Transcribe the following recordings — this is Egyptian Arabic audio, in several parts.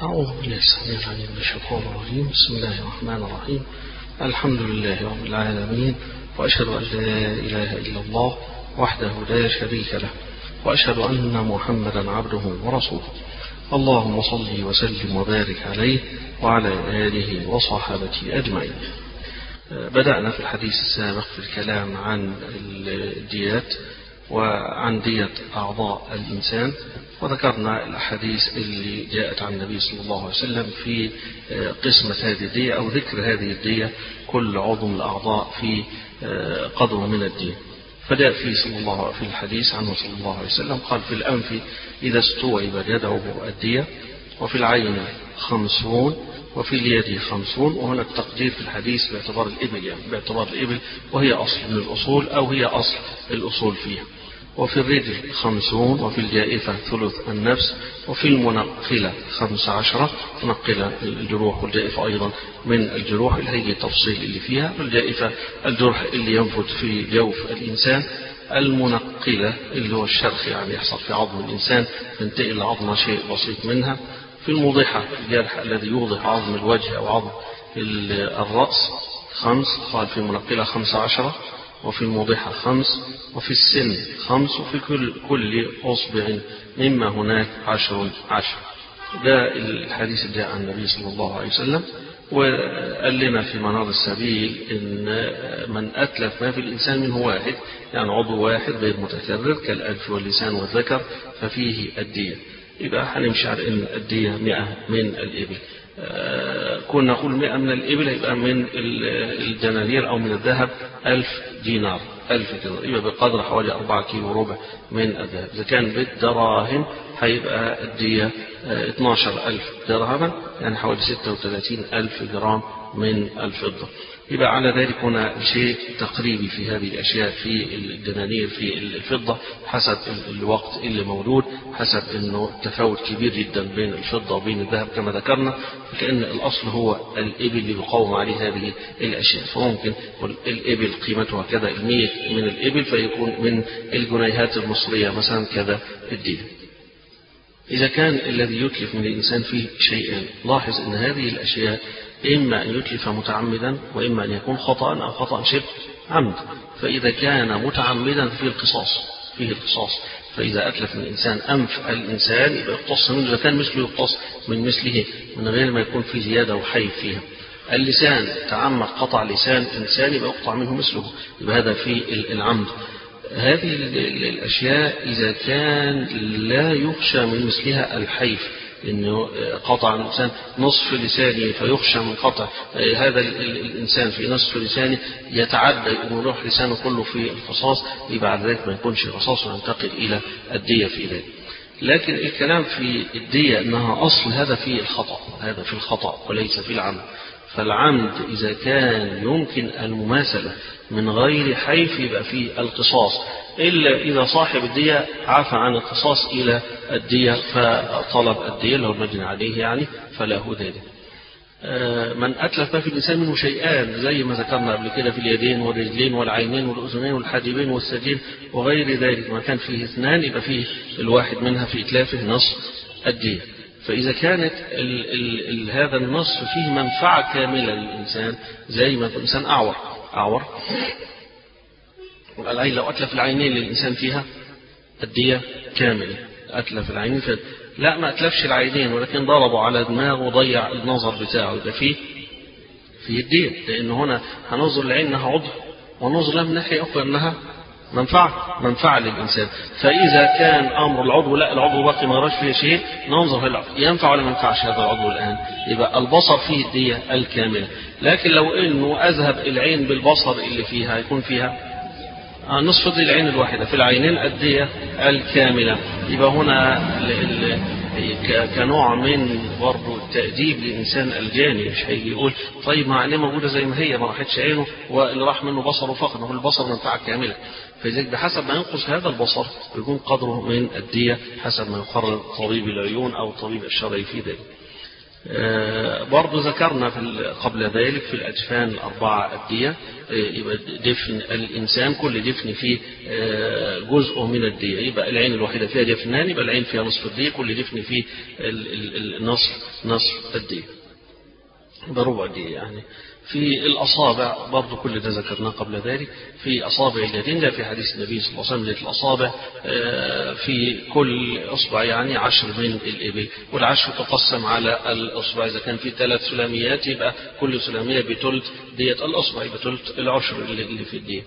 أعوذ بالله السميع العليم من الشيطان الرجيم بسم الله الرحمن الرحيم الحمد لله رب العالمين وأشهد أن لا إله إلا الله وحده لا شريك له وأشهد أن محمدا عبده ورسوله اللهم صل وسلم وبارك عليه وعلى آله وصحابته أجمعين بدأنا في الحديث السابق في الكلام عن الديات وعن دية أعضاء الإنسان وذكرنا الأحاديث اللي جاءت عن النبي صلى الله عليه وسلم في قسمة هذه الدية أو ذكر هذه الدية كل عضو من الأعضاء في قدر من الدية فجاء في صلى الله في الحديث عنه صلى الله عليه وسلم قال في الأنف إذا استوعب يده الدية وفي العين خمسون وفي اليد خمسون وهنا التقدير في الحديث باعتبار الإبل يعني باعتبار الإبل وهي أصل من الأصول أو هي أصل الأصول فيها وفي الرجل خمسون وفي الجائفة ثلث النفس وفي المنقلة خمس عشرة منقلة الجروح والجائفة أيضا من الجروح اللي هي التفصيل اللي فيها الجائفة الجرح اللي ينفذ في جوف الإنسان المنقلة اللي هو الشرخ يعني يحصل في عظم الإنسان تنتقل لعظمة شيء بسيط منها في الموضحة الجرح الذي يوضح عظم الوجه أو عظم الرأس خمس قال في منقلة خمس عشرة وفي الموضحة خمس وفي السن خمس وفي كل, كل أصبع مما هناك عشر عشر ده الحديث اللي جاء عن النبي صلى الله عليه وسلم وقال لنا في منار السبيل ان من اتلف ما في الانسان منه واحد يعني عضو واحد غير متكرر كالانف واللسان والذكر ففيه الديه يبقى هنمشي على ان الديه 100 من الابل آه كنا نقول 100 من الإبل يبقى من الدنانير أو من الذهب ألف دينار ألف دينار يبقى بقدر حوالي 4 كيلو ربع من الذهب إذا كان بالدراهم هيبقى الدية آه 12 ألف درهما يعني حوالي 36 ألف جرام من الفضة يبقى على ذلك هنا شيء تقريبي في هذه الأشياء في الدنانير في الفضة حسب الوقت اللي موجود حسب أنه تفاوت كبير جدا بين الفضة وبين الذهب كما ذكرنا فكأن الأصل هو الإبل اللي يقوم عليه هذه الأشياء فممكن الإبل قيمتها كذا المية من الإبل فيكون من الجنيهات المصرية مثلا كذا الدين إذا كان الذي يتلف من الإنسان فيه شيئا لاحظ أن هذه الأشياء إما أن يتلف متعمدا وإما أن يكون خطأ أو خطأ شبه عمد فإذا كان متعمدا فيه القصاص فيه القصاص فإذا أتلف من الإنسان أنف الإنسان يبقى يقتص منه إذا كان مثله يقتص من مثله من غير ما يكون في زيادة وحي فيها اللسان تعمد قطع لسان إنسان يبقى يقطع منه مثله يبقى هذا في العمد هذه الأشياء إذا كان لا يخشى من مثلها الحيف انه قطع الانسان نصف لسانه فيخشى من قطع هذا الانسان في نصف لسانه يتعدى يروح لسانه كله في القصاص يبقى بعد ذلك ما يكونش قصاص وينتقل الى الديه في ذلك. لكن الكلام في الديه انها اصل هذا في الخطا هذا في الخطا وليس في العمد. فالعمد إذا كان يمكن المماثلة من غير حيف يبقى فيه القصاص إلا إذا صاحب الدية عفى عن القصاص إلى الدية فطلب الدية لو المجني عليه يعني فله ذلك من أتلف ما في الإنسان منه شيئان زي ما ذكرنا قبل كده في اليدين والرجلين والعينين والأذنين والحاجبين والسجين وغير ذلك ما كان فيه اثنان يبقى فيه الواحد منها في إتلافه نصف الدية فإذا كانت ال ال ال هذا النص فيه منفعة كاملة للإنسان زي ما الإنسان أعور أعور العين لو أتلف العينين للإنسان فيها الدية كاملة أتلف العينين فيه لا ما أتلفش العينين ولكن ضربوا على دماغه وضيع النظر بتاعه يبقى فيه في الدية لأن هنا هننظر العين أنها عضو وننظر لها من ناحية أخرى أنها منفعة منفعة للإنسان فإذا كان أمر العضو لا العضو باقي ما غيرش فيه شيء ننظر هل ينفع ولا ما ينفعش هذا العضو الآن يبقى البصر فيه الدية الكاملة لكن لو إنه أذهب العين بالبصر اللي فيها يكون فيها نصف دي العين الواحدة في العينين الدية الكاملة يبقى هنا كنوع من برضه التأديب للإنسان الجاني مش هيجي يقول طيب ما عينيه موجودة زي ما هي ما راحتش عينه واللي راح منه بصره فقط هو البصر منفعة كاملة فلذلك بحسب ما ينقص هذا البصر يكون قدره من الدية حسب ما يقرر طبيب العيون أو طبيب الشرعي في ذلك آه، برضو ذكرنا في قبل ذلك في الأجفان الأربعة الدية يبقى دفن الإنسان كل دفن فيه جزء من الدية يبقى العين الواحدة فيها دفنان يبقى العين فيها نصف الدية كل دفن فيه النصف نصف الدية بربع الدية يعني في الأصابع برضو كل ده ذكرناه قبل ذلك في أصابع اليدين لا في حديث النبي صلى الله عليه وسلم الأصابع في كل أصبع يعني عشر من الإبل والعشر تقسم على الأصبع إذا كان في ثلاث سلاميات يبقى كل سلامية بتلت دية الأصبع بتلت العشر اللي في الدية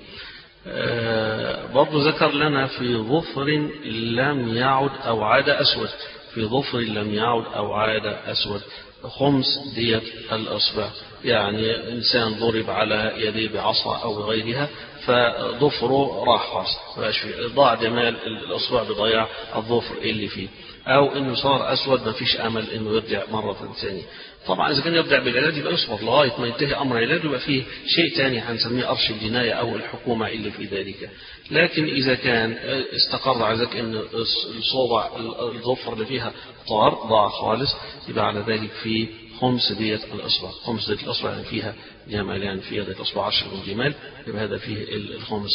برضو ذكر لنا في ظفر لم يعد أو عاد أسود في ظفر لم يعد أو عاد أسود خمس دية الأصبع يعني إنسان ضرب على يديه بعصا أو بغيرها فظفره راح خلاص ضاع جمال الأصبع بضياع الظفر اللي فيه أو إنه صار أسود ما فيش أمل إنه يرجع مرة ثانية طبعا إذا كان يبدأ بالعلاج يبقى يصبر لغاية ما ينتهي أمر العلاج يبقى فيه شيء ثاني هنسميه أرش الجناية أو الحكومة اللي في ذلك لكن إذا كان استقر على ذلك أن الصوبع الظفر اللي فيها طار ضاع خالص يبقى على ذلك في خمس دية الأصبع خمس دية الأصبع يعني فيها جمال يعني فيها دية الأصبع عشر من جمال يبقى هذا فيه الخمس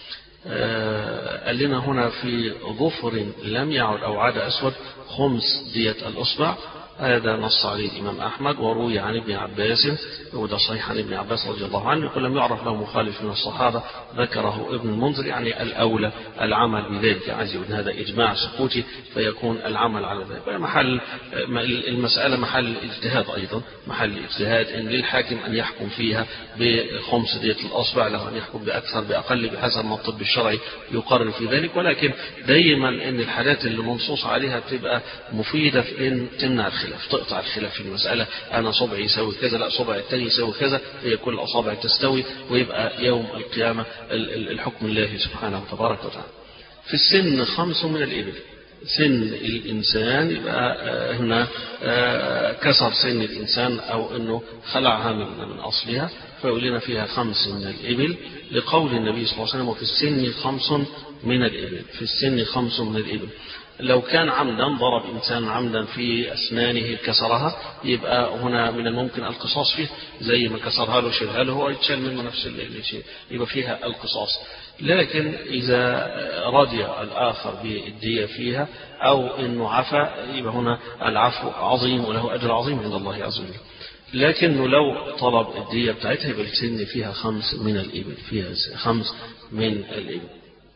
آه قال لنا هنا في ظفر لم يعد أو عاد أسود خمس دية الأصبع هذا نص عليه الإمام أحمد وروي عن ابن عباس وده صحيح عن ابن عباس رضي الله عنه يقول لم يعرف له مخالف من الصحابة ذكره ابن المنذر يعني الأولى العمل بذلك عايز يقول هذا إجماع سكوتي فيكون العمل على ذلك محل المسألة محل اجتهاد أيضا محل اجتهاد إن للحاكم أن يحكم فيها بخمس دية الأصبع له أن يحكم بأكثر بأقل بحسب ما الطب الشرعي يقرر في ذلك ولكن دايما إن الحالات اللي منصوص عليها تبقى مفيدة في إن تمنع الخلاف تقطع الخلاف في المسألة أنا صبعي يساوي كذا لا صبع الثاني يساوي كذا هي كل الأصابع تستوي ويبقى يوم القيامة الحكم الله سبحانه وتبارك وتعالى في السن خمس من الإبل سن الإنسان يبقى هنا كسر سن الإنسان أو أنه خلعها من, من أصلها فيقول لنا فيها خمس من الإبل لقول النبي صلى الله عليه وسلم وفي السن خمس من الإبل في السن خمس من الإبل لو كان عمدا ضرب إنسان عمدا في أسنانه كسرها يبقى هنا من الممكن القصاص فيه زي ما كسرها له شيلها له هو يتشال منه نفس الشيء يبقى فيها القصاص لكن إذا رضي الآخر بالدية فيها أو أنه عفى يبقى هنا العفو عظيم وله أجر عظيم عند الله عز وجل لكنه لو طلب الدية بتاعتها يبقى السن فيها خمس من الإبل فيها خمس من الإبل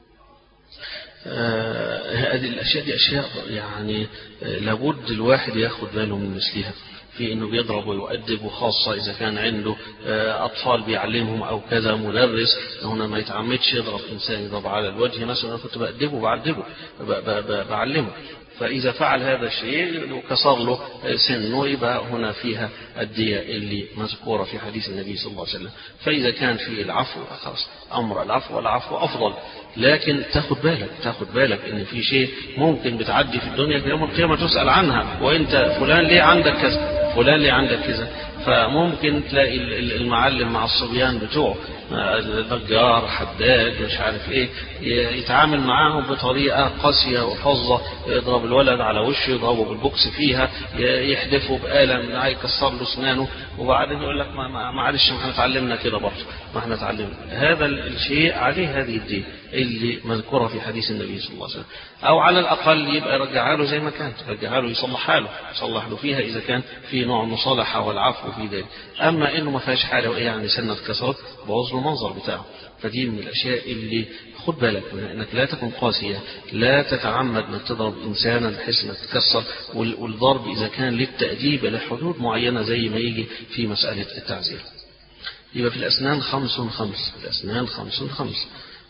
هذه الأشياء دي أشياء يعني لابد الواحد ياخد باله من مثلها في انه بيضرب ويؤدب وخاصة اذا كان عنده اطفال بيعلمهم او كذا مدرس هنا ما يتعمدش يضرب انسان يضرب على الوجه مثلا انا كنت بأدبه بعدبه بعلمه فإذا فعل هذا الشيء وكسر له سنه يبقى هنا فيها الدية اللي مذكورة في حديث النبي صلى الله عليه وسلم فإذا كان في العفو خلاص أمر العفو والعفو أفضل لكن تاخد بالك تاخد بالك ان في شيء ممكن بتعدي في الدنيا في يوم القيامة تسأل عنها وانت فلان ليه عندك كذا فلان ليه عندك كذا فممكن تلاقي المعلم مع الصبيان بتوعه نجار حداد مش عارف ايه يتعامل معاهم بطريقة قاسية وفظة يضرب الولد على وشه يضربه بالبوكس فيها يحدفه بآلة يكسر له اسنانه وبعدين يقول لك معلش ما احنا اتعلمنا كده برضه ما احنا اتعلمنا هذا الشيء عليه هذه الدين اللي مذكورة في حديث النبي صلى الله عليه وسلم أو على الأقل يبقى يرجعها له زي ما كانت يرجعها له يصلحها له يصلح له فيها إذا كان في نوع مصالحة والعفو في ذلك أما إنه ما فيهاش حاجة وإيه يعني سنة اتكسرت بوظ له المنظر بتاعه فدي من الأشياء اللي خد بالك منها انك لا تكن قاسية لا تتعمد انك تضرب انسانا بحيث انك تكسر والضرب اذا كان للتأديب لحدود معينة زي ما يجي في مسألة التعزير يبقى في الأسنان خمس خمس في الأسنان خمس خمس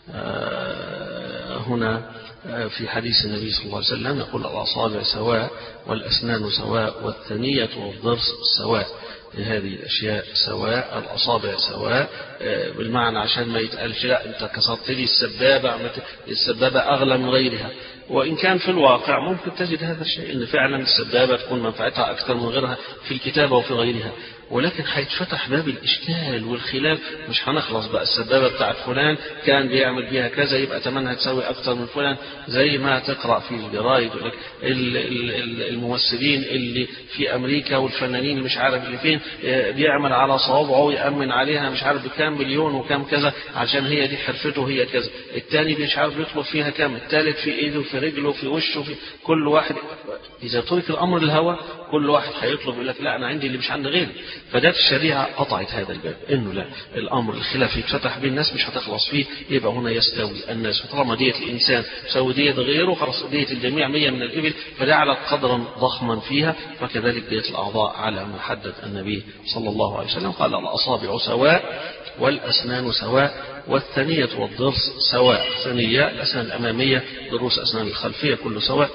آه هنا في حديث النبي صلى الله عليه وسلم يقول الأصابع سواء والأسنان سواء والثنية والضرس سواء هذه الأشياء سواء الأصابع سواء بالمعنى عشان ما يتقالش لا أنت كسرت لي السبابة السبابة أغلى من غيرها وإن كان في الواقع ممكن تجد هذا الشيء أن فعلا السبابة تكون منفعتها أكثر من غيرها في الكتابة وفي غيرها ولكن هيتفتح باب الإشكال والخلاف مش هنخلص بقى السبابة بتاعت فلان كان بيعمل بيها كذا يبقى تمنها تساوي أكتر من فلان زي ما تقرأ في الجرايد الممثلين اللي في أمريكا والفنانين اللي مش عارف اللي فين بيعمل على صوابعه ويأمن عليها مش عارف بكام مليون وكام كذا عشان هي دي حرفته هي كذا التاني مش عارف يطلب فيها كام التالت في ايده في رجله في وشه في كل واحد إذا ترك الأمر للهوى كل واحد هيطلب يقول لك لا أنا عندي اللي مش عند غيري فده في الشريعة قطعت هذا الباب إنه لا الأمر الخلاف يتفتح بين الناس مش هتخلص فيه يبقى هنا يستوي الناس طالما دية الإنسان تساوي دية غيره خلاص دية الجميع مية من الإبل فجعلت قدرا ضخما فيها وكذلك دية الأعضاء على ما حدد النبي صلى الله عليه وسلم قال الأصابع سواء والأسنان سواء والثنية والضرس سواء ثنية الأسنان الأمامية ضروس أسنان الخلفية كله سواء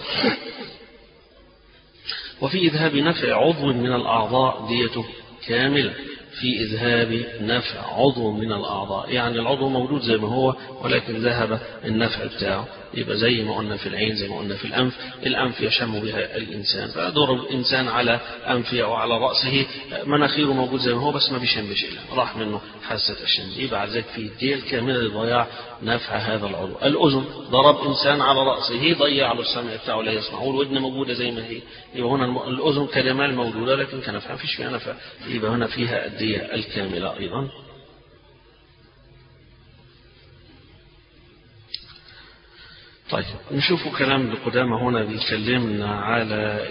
وفي إذهاب نفع عضو من الأعضاء ديته كاملة في إذهاب نفع عضو من الأعضاء يعني العضو موجود زي ما هو ولكن ذهب النفع بتاعه يبقى زي ما قلنا في العين زي ما قلنا في الأنف الأنف يشم بها الإنسان فدور الإنسان على أنفه أو على رأسه مناخيره موجود زي ما هو بس ما بيشمش إلا راح منه حاسة الشم يبقى ذلك في الديل كاملة لضياع نفع هذا العضو الأذن ضرب إنسان على رأسه ضيع له السمع بتاعه لا يسمع والودن موجودة زي ما هي يبقى هنا الأذن كجمال موجودة لكن كنفع فيش فيها نفع يبقى هنا فيها الدية الكاملة أيضا طيب نشوف كلام القدامى هنا بيكلمنا على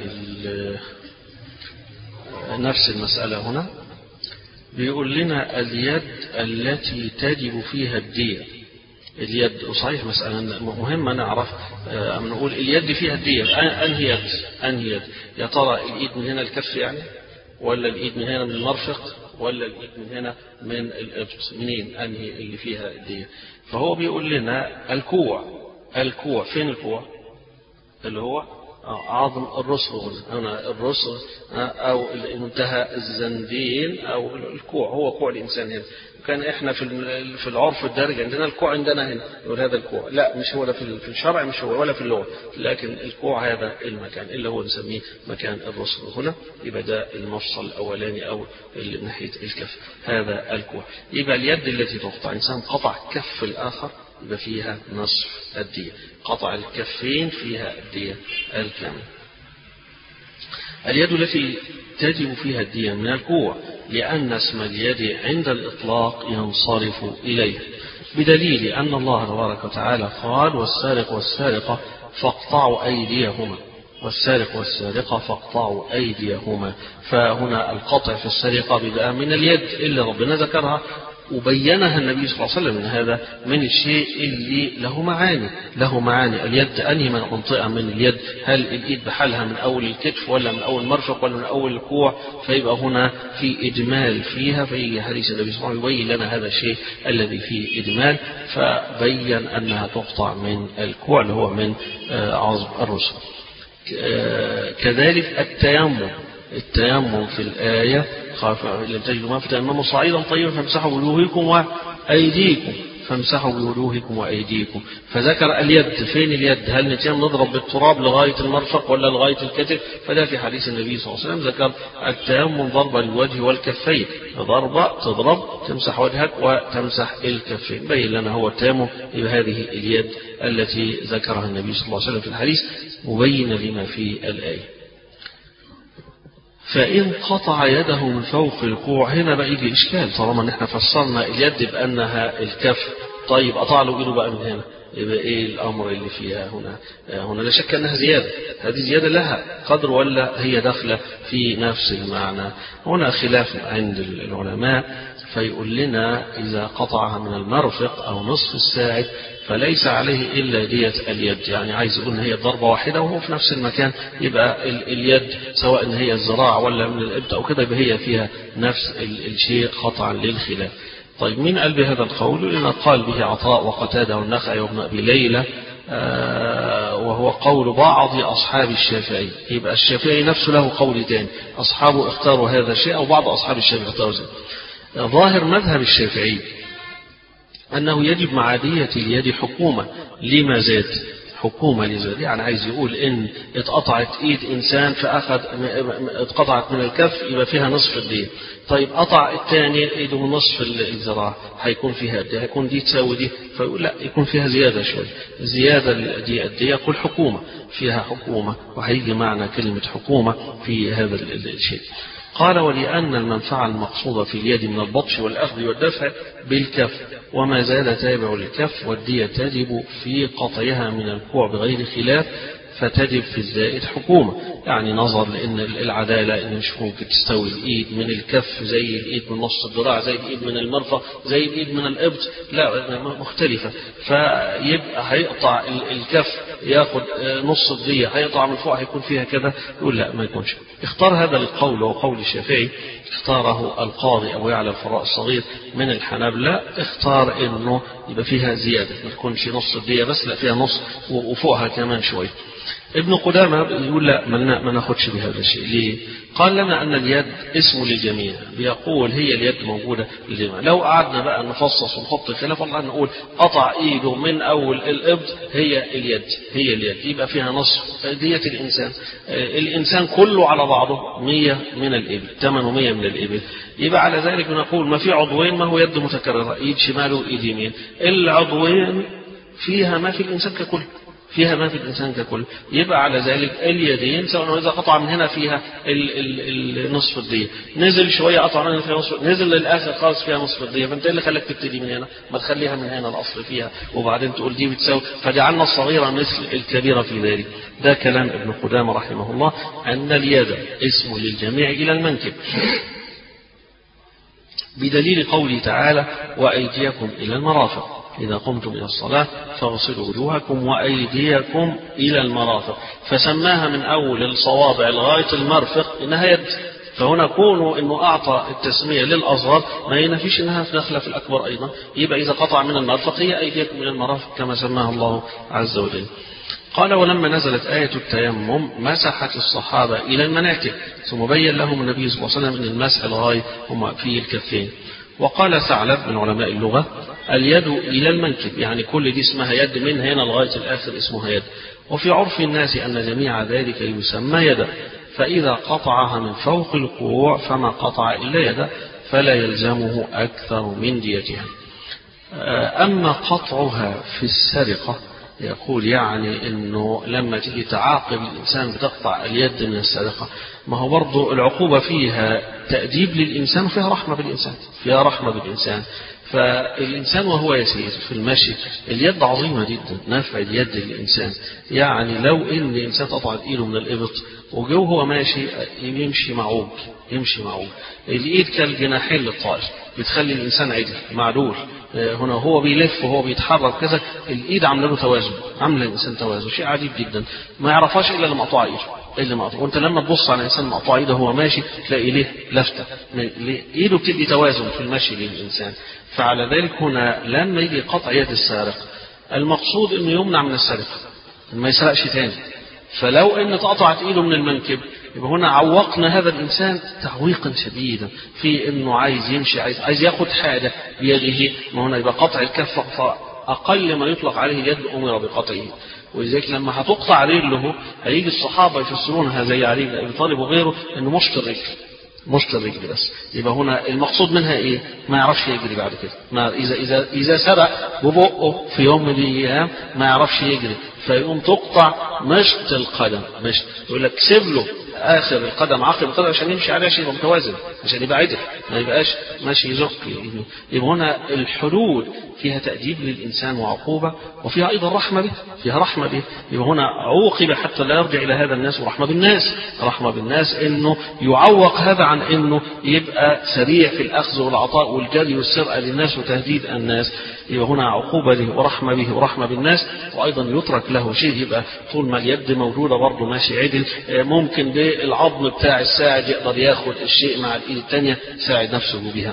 نفس المسألة هنا بيقول لنا اليد التي تجب فيها الدية اليد وصحيح مسألة مهمة نعرف أم نقول اليد فيها الدية أنهي يد أنهي يد يا ترى الإيد من هنا الكف يعني ولا الإيد من هنا من المرفق ولا الإيد من هنا من الإبط منين أنهي اللي فيها الدية فهو بيقول لنا الكوع الكوع فين الكوع اللي هو عظم الرسغ هنا الرسغ أو منتهى الزندين أو الكوع هو كوع الإنسان هنا كان احنا في في العرف الدارج عندنا الكوع عندنا هنا يقول هذا الكوع لا مش هو ده في الشرع مش هو ولا في اللغه لكن الكوع هذا المكان اللي هو نسميه مكان الرسل هنا يبقى ده المفصل الاولاني او اللي ناحيه الكف هذا الكوع يبقى اليد التي تقطع انسان قطع كف الاخر يبقى فيها نصف الدية قطع الكفين فيها الدية الكاملة اليد التي تجب فيها الدية من الكوع لأن اسم اليد عند الإطلاق ينصرف إليه بدليل أن الله تبارك وتعالى قال والسارق والسارقة فاقطعوا أيديهما والسارق والسارقة فاقطعوا أيديهما فهنا القطع في السرقة بدأ من اليد اللي ربنا ذكرها وبينها النبي صلى الله عليه وسلم ان هذا من الشيء اللي له معاني له معاني اليد انهي من منطقه من اليد هل الايد بحالها من اول الكتف ولا من اول المرفق ولا من اول الكوع فيبقى هنا في اجمال فيها في حديث النبي صلى الله عليه وسلم يبين لنا هذا الشيء الذي فيه اجمال فبين انها تقطع من الكوع اللي هو من عظم الرسل كذلك التيمم التيمم في الآية خاف لم تجدوا ما فتيمموا صعيدا طيبا فامسحوا بوجوهكم وأيديكم فامسحوا بوجوهكم وأيديكم فذكر اليد فين اليد هل نتيم نضرب بالتراب لغاية المرفق ولا لغاية الكتف فده في حديث النبي صلى الله عليه وسلم ذكر التيمم ضربة للوجه والكفين ضربة تضرب تمسح وجهك وتمسح الكفين بين لنا هو التيمم بهذه اليد التي ذكرها النبي صلى الله عليه وسلم في الحديث مبينا لما في الآية فإن قطع يده من فوق الكوع هنا بقى يجي إشكال طالما إن إحنا فسرنا اليد بأنها الكف طيب قطع له إيده بقى من هنا يبقى إيه الأمر اللي فيها هنا هنا لا شك أنها زيادة هذه زيادة لها قدر ولا هي داخلة في نفس المعنى هنا خلاف عند العلماء فيقول لنا إذا قطعها من المرفق أو نصف الساعد فليس عليه إلا دية اليد يعني عايز يقول إن هي ضربة واحدة وهو في نفس المكان يبقى اليد سواء إن هي الزراعة ولا من الإبط أو كده يبقى هي فيها نفس الشيء قطعا للخلاف طيب مين قال بهذا القول لأن قال به عطاء وقتادة والنخعي وابن أبي ليلى آه وهو قول بعض أصحاب الشافعي يبقى الشافعي نفسه له قول تاني أصحابه اختاروا هذا الشيء أو بعض أصحاب الشافعي اختاروا ذلك ظاهر مذهب الشافعي أنه يجب مع دية اليد حكومة لما زاد حكومة لذلك يعني عايز يقول إن اتقطعت إيد إنسان فأخذ اتقطعت من الكف يبقى فيها نصف الدية طيب قطع الثاني إيده من نصف الذراع هيكون فيها قد هيكون دي تساوي دي فيقول لا يكون فيها زيادة شوي زيادة دي قد يقول حكومة فيها حكومة وهيجي معنى كلمة حكومة في هذا الشيء قال ولأن المنفعة المقصودة في اليد من البطش والأخذ والدفع بالكف وما زال تابع للكف والدية تجب في قطعها من الكوع بغير خلاف فتجب في الزائد حكومة يعني نظر لأن العدالة إن مش ممكن تستوي الإيد من الكف زي الإيد من نص الذراع زي الإيد من المرفق زي الإيد من الإبط لا مختلفة فيبقى هيقطع الكف ياخد نص الضية هيقطع من فوق هيكون فيها كذا يقول لا ما يكونش اختار هذا القول وهو قول الشافعي اختاره القاضي أبو يعلى الفراء الصغير من الحنابلة اختار انه يبقى فيها زيادة ما تكونش نص الدية بس لا فيها نص وفوقها كمان شوية ابن قدامة يقول لا ما ناخدش بهذا الشيء ليه قال لنا أن اليد اسم للجميع بيقول هي اليد موجودة للجميع لو قعدنا بقى نفصص ونحط خلاف والله نقول قطع ايده من أول الإبط هي اليد هي اليد يبقى فيها نصف دية الإنسان الإنسان كله على بعضه مية من الإبل ثمنه مية من الإبل يبقى على ذلك نقول ما في عضوين ما هو يد متكررة ايد شمال وايد يمين العضوين فيها ما في الإنسان ككل فيها ما في الإنسان ككل يبقى على ذلك اليدين سواء إذا قطع من هنا فيها النصف الدية نزل شوية قطع من هنا فيها نصف نزل للآخر خالص فيها نصف الدية فأنت اللي خلاك تبتدي من هنا ما تخليها من هنا الأصل فيها وبعدين تقول دي بتساوي فجعلنا الصغيرة مثل الكبيرة في ذلك ده كلام ابن قدامة رحمه الله أن اليد اسم للجميع إلى المنكب بدليل قوله تعالى وأيديكم إلى المرافق إذا قمتم إلى الصلاة فاغسلوا وجوهكم وأيديكم إلى المرافق فسماها من أول الصوابع لغاية المرفق إنها يد فهنا كونه انه اعطى التسميه للاصغر ما ينفيش انها داخله في الاكبر ايضا يبقى اذا قطع من المرفق هي ايديكم من المرافق كما سماها الله عز وجل. قال ولما نزلت آية التيمم مسحت الصحابة إلى المناكب ثم بين لهم النبي صلى الله عليه وسلم أن المسح الغاية هما في الكفين وقال ثعلب من علماء اللغة اليد إلى المنكب يعني كل دي اسمها يد من هنا لغاية الآخر اسمها يد وفي عرف الناس أن جميع ذلك يسمى يدا فإذا قطعها من فوق الكوع فما قطع إلا يدا فلا يلزمه أكثر من ديتها أما قطعها في السرقة يقول يعني انه لما تيجي تعاقب الانسان بتقطع اليد من السرقه ما هو برضه العقوبه فيها تاديب للانسان وفيها رحمه بالانسان فيها رحمه بالانسان فالإنسان وهو يسير في المشي اليد عظيمة جدا نفع اليد للإنسان يعني لو إن الإنسان قطعت إيده من الإبط وجو هو ماشي يمشي معوج يمشي معوج الإيد كالجناحين للطائر بتخلي الإنسان عدل معدول هنا هو بيلف وهو بيتحرك كذا الإيد عاملة له توازن عاملة الإنسان توازن شيء عجيب جدا ما يعرفهاش إلا اللي مقطوع إيده اللي مقطوع وانت لما تبص على انسان مقطوع ايده وهو ماشي تلاقي ليه لفته ايده بتدي توازن في المشي للانسان فعلى ذلك هنا لما يجي قطع يد السارق المقصود انه يمنع من السرقه ما يسرقش تاني فلو ان اتقطعت ايده من المنكب يبقى هنا عوقنا هذا الانسان تعويقا شديدا في انه عايز يمشي عايز عايز ياخد حاجه بيده ما هنا يبقى قطع الكف اقل ما يطلق عليه اليد امر بقطعه ولذلك لما هتقطع رجله هيجي الصحابه يفسرونها زي علي بن ابي طالب وغيره انه مشط الرجل مشط الرجل بس يبقى هنا المقصود منها ايه؟ ما يعرفش يجري بعد كده ما اذا اذا اذا سرق ببقه في يوم من الايام ما يعرفش يجري فيقوم تقطع مشط القدم مشط يقول لك سيب له اخر القدم عقب القدم عشان يمشي عليه عشان يبقى متوازن عشان يبقى عدل ما يبقاش ماشي يزق يبقى هنا الحدود فيها تأديب للإنسان وعقوبة وفيها أيضا رحمة به فيها رحمة به يبقى هنا عوقب حتى لا يرجع إلى هذا الناس ورحمة بالناس رحمة بالناس إنه يعوق هذا عن إنه يبقى سريع في الأخذ والعطاء والجري والسرقة للناس وتهديد الناس يبقى هنا عقوبة له ورحمة به ورحمة بالناس وأيضا يترك له شيء يبقى طول ما اليد موجودة برضه ماشي عدل ممكن بالعظم بتاع الساعد يقدر ياخد الشيء مع الإيد الثانية ساعد نفسه بها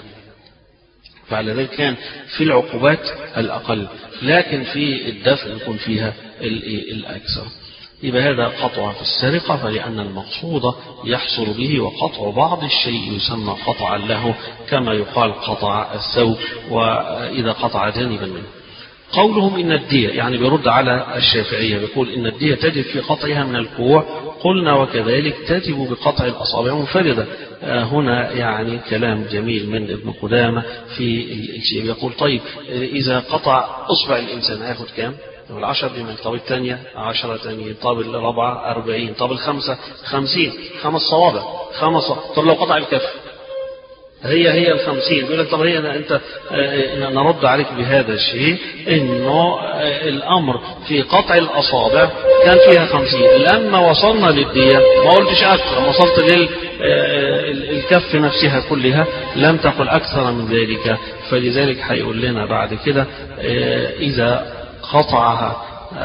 فعلى ذلك كان في العقوبات الأقل لكن في الدفع يكون فيها الأكثر يبقى هذا قطع في السرقة فلأن المقصود يحصل به وقطع بعض الشيء يسمى قطعا له كما يقال قطع الثوب وإذا قطع جانبا منه قولهم إن الدية يعني بيرد على الشافعية بيقول إن الدية تجب في قطعها من الكوع قلنا وكذلك تجب بقطع الأصابع منفردة هنا يعني كلام جميل من ابن قدامة في الشيء يقول طيب إذا قطع أصبع الإنسان هياخد كام؟ العشر جمال طب الثانية عشرة تانية طب الرابعة أربعين طب الخمسة خمسين خمس صوابع خمس طب لو قطع الكف هي هي الخمسين يقول لك طب هي انت نرد عليك بهذا الشيء انه الامر في قطع الاصابع كان فيها خمسين لما وصلنا للدية ما قلتش اكثر وصلت للكف نفسها كلها لم تقل اكثر من ذلك فلذلك هيقول لنا بعد كده اذا قطعها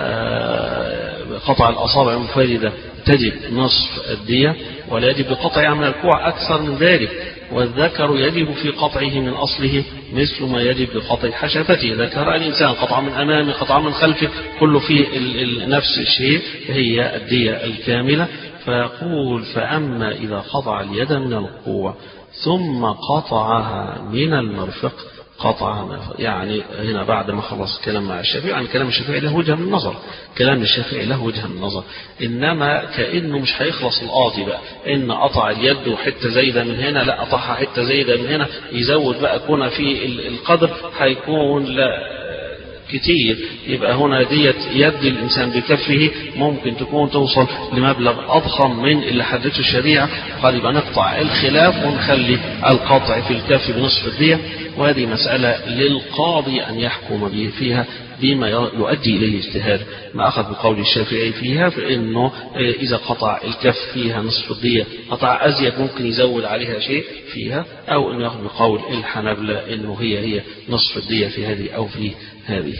قطع الأصابع منفردة تجب نصف الدية ولا يجب بقطعها من الكوع أكثر من ذلك والذكر يجب في قطعه من أصله مثل ما يجب بقطع حشفته ذكر الإنسان قطع من أمامه قطع من خلفه كله في نفس الشيء هي الدية الكاملة فيقول فأما إذا قطع اليد من القوة ثم قطعها من المرفق قطع يعني هنا بعد ما خلص كلام مع الشافعي يعني كلام الشافعي له وجه من النظر كلام الشافعي له وجه من النظر إنما كأنه مش هيخلص القاضي بقى إن قطع اليد وحتة زايدة من هنا لا قطعها حتة زايدة من هنا يزود بقى كون في القدر هيكون لا كتير يبقى هنا ديت يد الإنسان بكفه ممكن تكون توصل لمبلغ أضخم من اللي حددته الشريعة قال يبقى نقطع الخلاف ونخلي القطع في الكف بنصف الدية وهذه مسألة للقاضي أن يحكم به فيها بما يؤدي إليه اجتهاد ما أخذ بقول الشافعي فيها فإنه إذا قطع الكف فيها نصف الدية قطع أزيد ممكن يزود عليها شيء فيها أو أنه يأخذ بقول الحنبلة أنه هي هي نصف الدية في هذه أو في هذه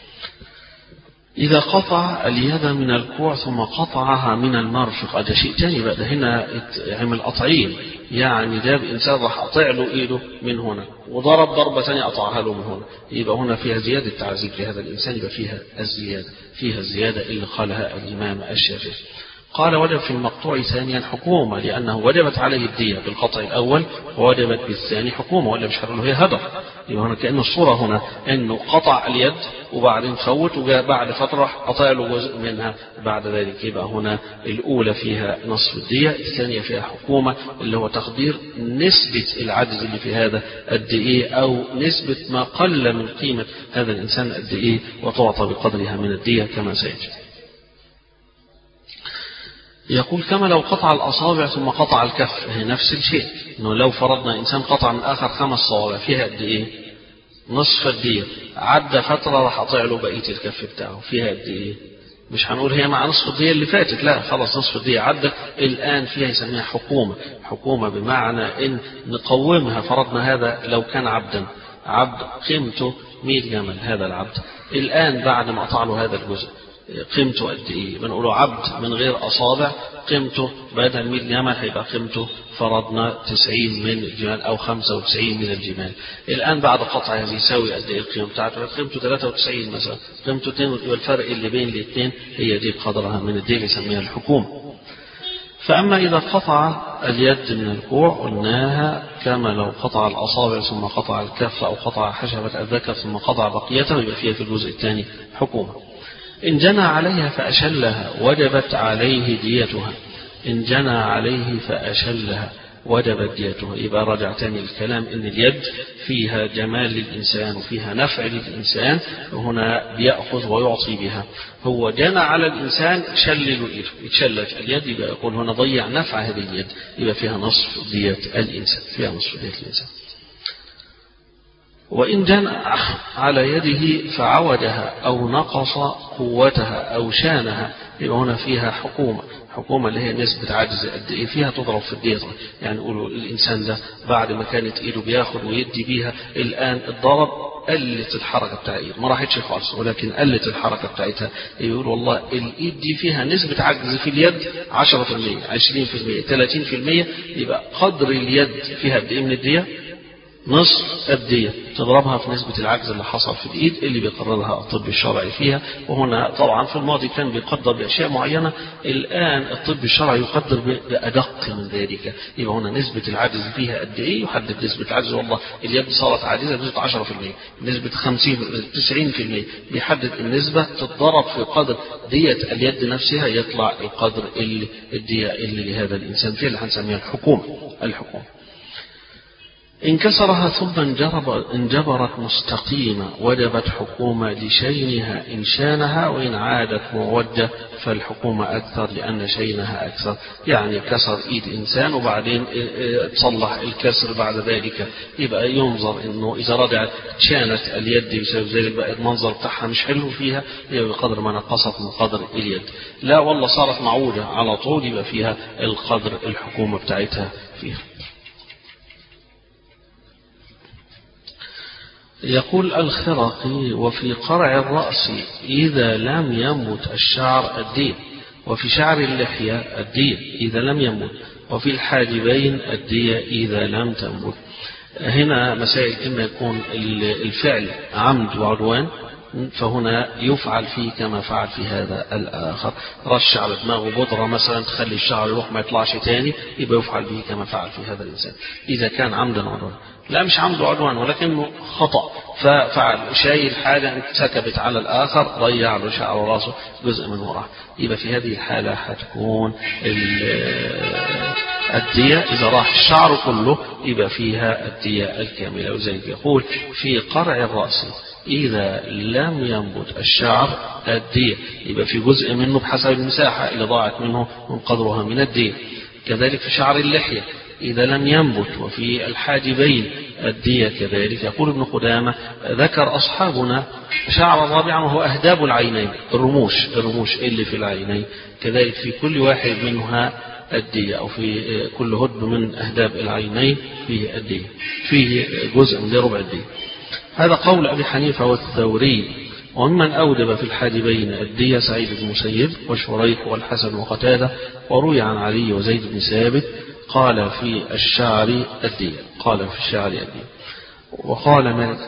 إذا قطع اليد من الكوع ثم قطعها من المرفق ده شيء تاني بقى ده هنا عمل قطعين يعني جاب إنسان راح قطع له إيده من هنا وضرب ضربة ثانية قطعها له من هنا يبقى هنا فيها زيادة تعذيب لهذا الإنسان يبقى فيها الزيادة فيها الزيادة اللي قالها الإمام الشافعي قال وجب في المقطوع ثانيا حكومة لأنه وجبت عليه الدية بالقطع الأول ووجبت بالثاني حكومة ولا مش له هي هدر يبقى هنا كأن الصورة هنا أنه قطع اليد وبعدين فوت وجاء بعد فترة قطع له جزء منها بعد ذلك يبقى هنا الأولى فيها نصف الدية الثانية فيها حكومة اللي هو تقدير نسبة العجز اللي في هذا قد إيه أو نسبة ما قل من قيمة هذا الإنسان قد إيه وتعطى بقدرها من الدية كما سيجد يقول كما لو قطع الأصابع ثم قطع الكف هي نفس الشيء إنه لو فرضنا إنسان قطع من آخر خمس صوابع فيها قد إيه نصف الدية عدى فترة راح أطيع له بقية الكف بتاعه فيها قد إيه مش هنقول هي مع نصف الدية اللي فاتت لا خلاص نصف الدية عدت الآن فيها يسميها حكومة حكومة بمعنى إن نقومها فرضنا هذا لو كان عبدا عبد قيمته 100 جمل هذا العبد الآن بعد ما قطع له هذا الجزء قيمته قد ايه بنقوله عبد من غير اصابع قيمته بدل 100 جمل هيبقى قيمته فرضنا 90 من الجمال او 95 من الجمال الان بعد قطعها يساوي قد ايه القيمه بتاعته قيمته 93 مثلا قيمته 2 يبقى الفرق اللي بين الاثنين هي دي قدرها من الدين يسميها الحكومه فأما إذا قطع اليد من الكوع قلناها كما لو قطع الأصابع ثم قطع الكف أو قطع حشبة الذكر ثم قطع بقيته يبقى فيها في الجزء الثاني حكومة إن جنى عليها فأشلها وجبت عليه ديتها إن جنى عليه فأشلها وجبت ديتها يبقى رجع تاني الكلام إن اليد فيها جمال للإنسان وفيها نفع للإنسان وهنا بيأخذ ويعطي بها هو جنى على الإنسان شلل إيده يتشلت اليد يبقى يقول هنا ضيع نفع هذه اليد يبقى فيها نصف دية الإنسان فيها نصف دية الإنسان وإن جنى على يده فعودها أو نقص قوتها أو شانها يبقى هنا فيها حكومة حكومة اللي هي نسبة عجز قد إيه فيها تضرب في الدية يعني يقولوا الإنسان ده بعد ما كانت إيده بياخد ويدي بيها الآن الضرب قلت الحركة بتاع الإيد ما راحتش خالص ولكن قلت الحركة بتاعتها يقول والله الإيد دي فيها نسبة عجز في اليد 10% 20% 30% يبقى قدر اليد فيها قد إيه من الدية نصف الدية تضربها في نسبة العجز اللي حصل في الإيد اللي بيقررها الطب الشرعي فيها وهنا طبعا في الماضي كان بيقدر بأشياء معينة الآن الطب الشرعي يقدر بأدق من ذلك يبقى هنا نسبة العجز فيها قد إيه يحدد نسبة العجز والله اليد صارت عاجزة بنسبة 10% نسبة 50 90% بيحدد النسبة تتضرب في قدر دية اليد نفسها يطلع القدر اللي الدية اللي لهذا الإنسان فيه اللي هنسميها الحكومة الحكومة إن كسرها ثم انجرب انجبرت مستقيمة وجبت حكومة لشينها إن شانها وإن عادت موجة فالحكومة أكثر لأن شينها أكثر يعني كسر إيد إنسان وبعدين تصلح الكسر بعد ذلك يبقى ينظر إنه إذا رجعت شانت اليد بسبب ذلك بقى المنظر بتاعها مش حلو فيها يبقى بقدر ما نقصت من قدر اليد لا والله صارت معوجة على طول يبقى فيها القدر الحكومة بتاعتها فيها يقول الخرقي وفي قرع الرأس إذا لم يمت الشعر الدين وفي شعر اللحية الدين إذا لم يمت وفي الحاجبين الدية إذا لم تنبت هنا مسائل إما يكون الفعل عمد وعدوان فهنا يفعل فيه كما فعل في هذا الآخر رش على دماغه بودرة مثلا تخلي الشعر يروح ما يطلعش تاني يبقى يفعل به كما فعل في هذا الإنسان إذا كان عمدا وعدوان لا مش عمد وعدوان ولكنه خطأ ففعل شايل حاجة انسكبت على الآخر ضيع له شعر راسه جزء من وراه يبقى في هذه الحالة هتكون الدية إذا راح الشعر كله يبقى فيها الدية الكاملة وذلك يقول في قرع الرأس إذا لم ينبت الشعر الدية يبقى في جزء منه بحسب المساحة اللي ضاعت منه من قدرها من الدية كذلك في شعر اللحية إذا لم ينبت وفي الحاجبين الدية كذلك يقول ابن قدامة ذكر أصحابنا شعر رابعا وهو أهداب العينين الرموش الرموش اللي في العينين كذلك في كل واحد منها الدية أو في كل هدب من أهداب العينين فيه الدية فيه جزء من ربع الدية هذا قول أبي حنيفة والثوري وممن أودب في الحاجبين الدية سعيد بن مسيب وشريح والحسن وقتادة وروي عن علي وزيد بن ثابت قال في الشعر الدية قال في الشعر الدية وقال مالك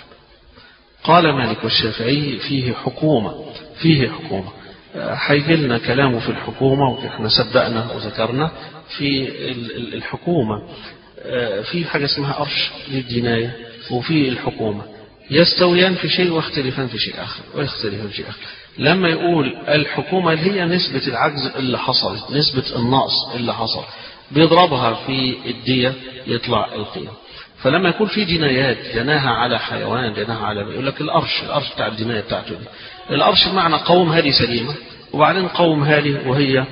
قال مالك والشافعي فيه حكومة فيه حكومة هيجي لنا كلامه في الحكومة واحنا سبقنا وذكرنا في الحكومة في حاجة اسمها قرش للجناية وفي الحكومة يستويان في شيء ويختلفان في شيء آخر ويختلفان في شيء آخر لما يقول الحكومة اللي هي نسبة العجز اللي حصل نسبة النقص اللي حصل بيضربها في الدية يطلع القيم فلما يكون في جنايات جناها على حيوان جناها على يقول لك القرش القرش بتاع الجناية بتاعته دي القرش بمعنى قوم هذه سليمة وبعدين قوم هذه وهي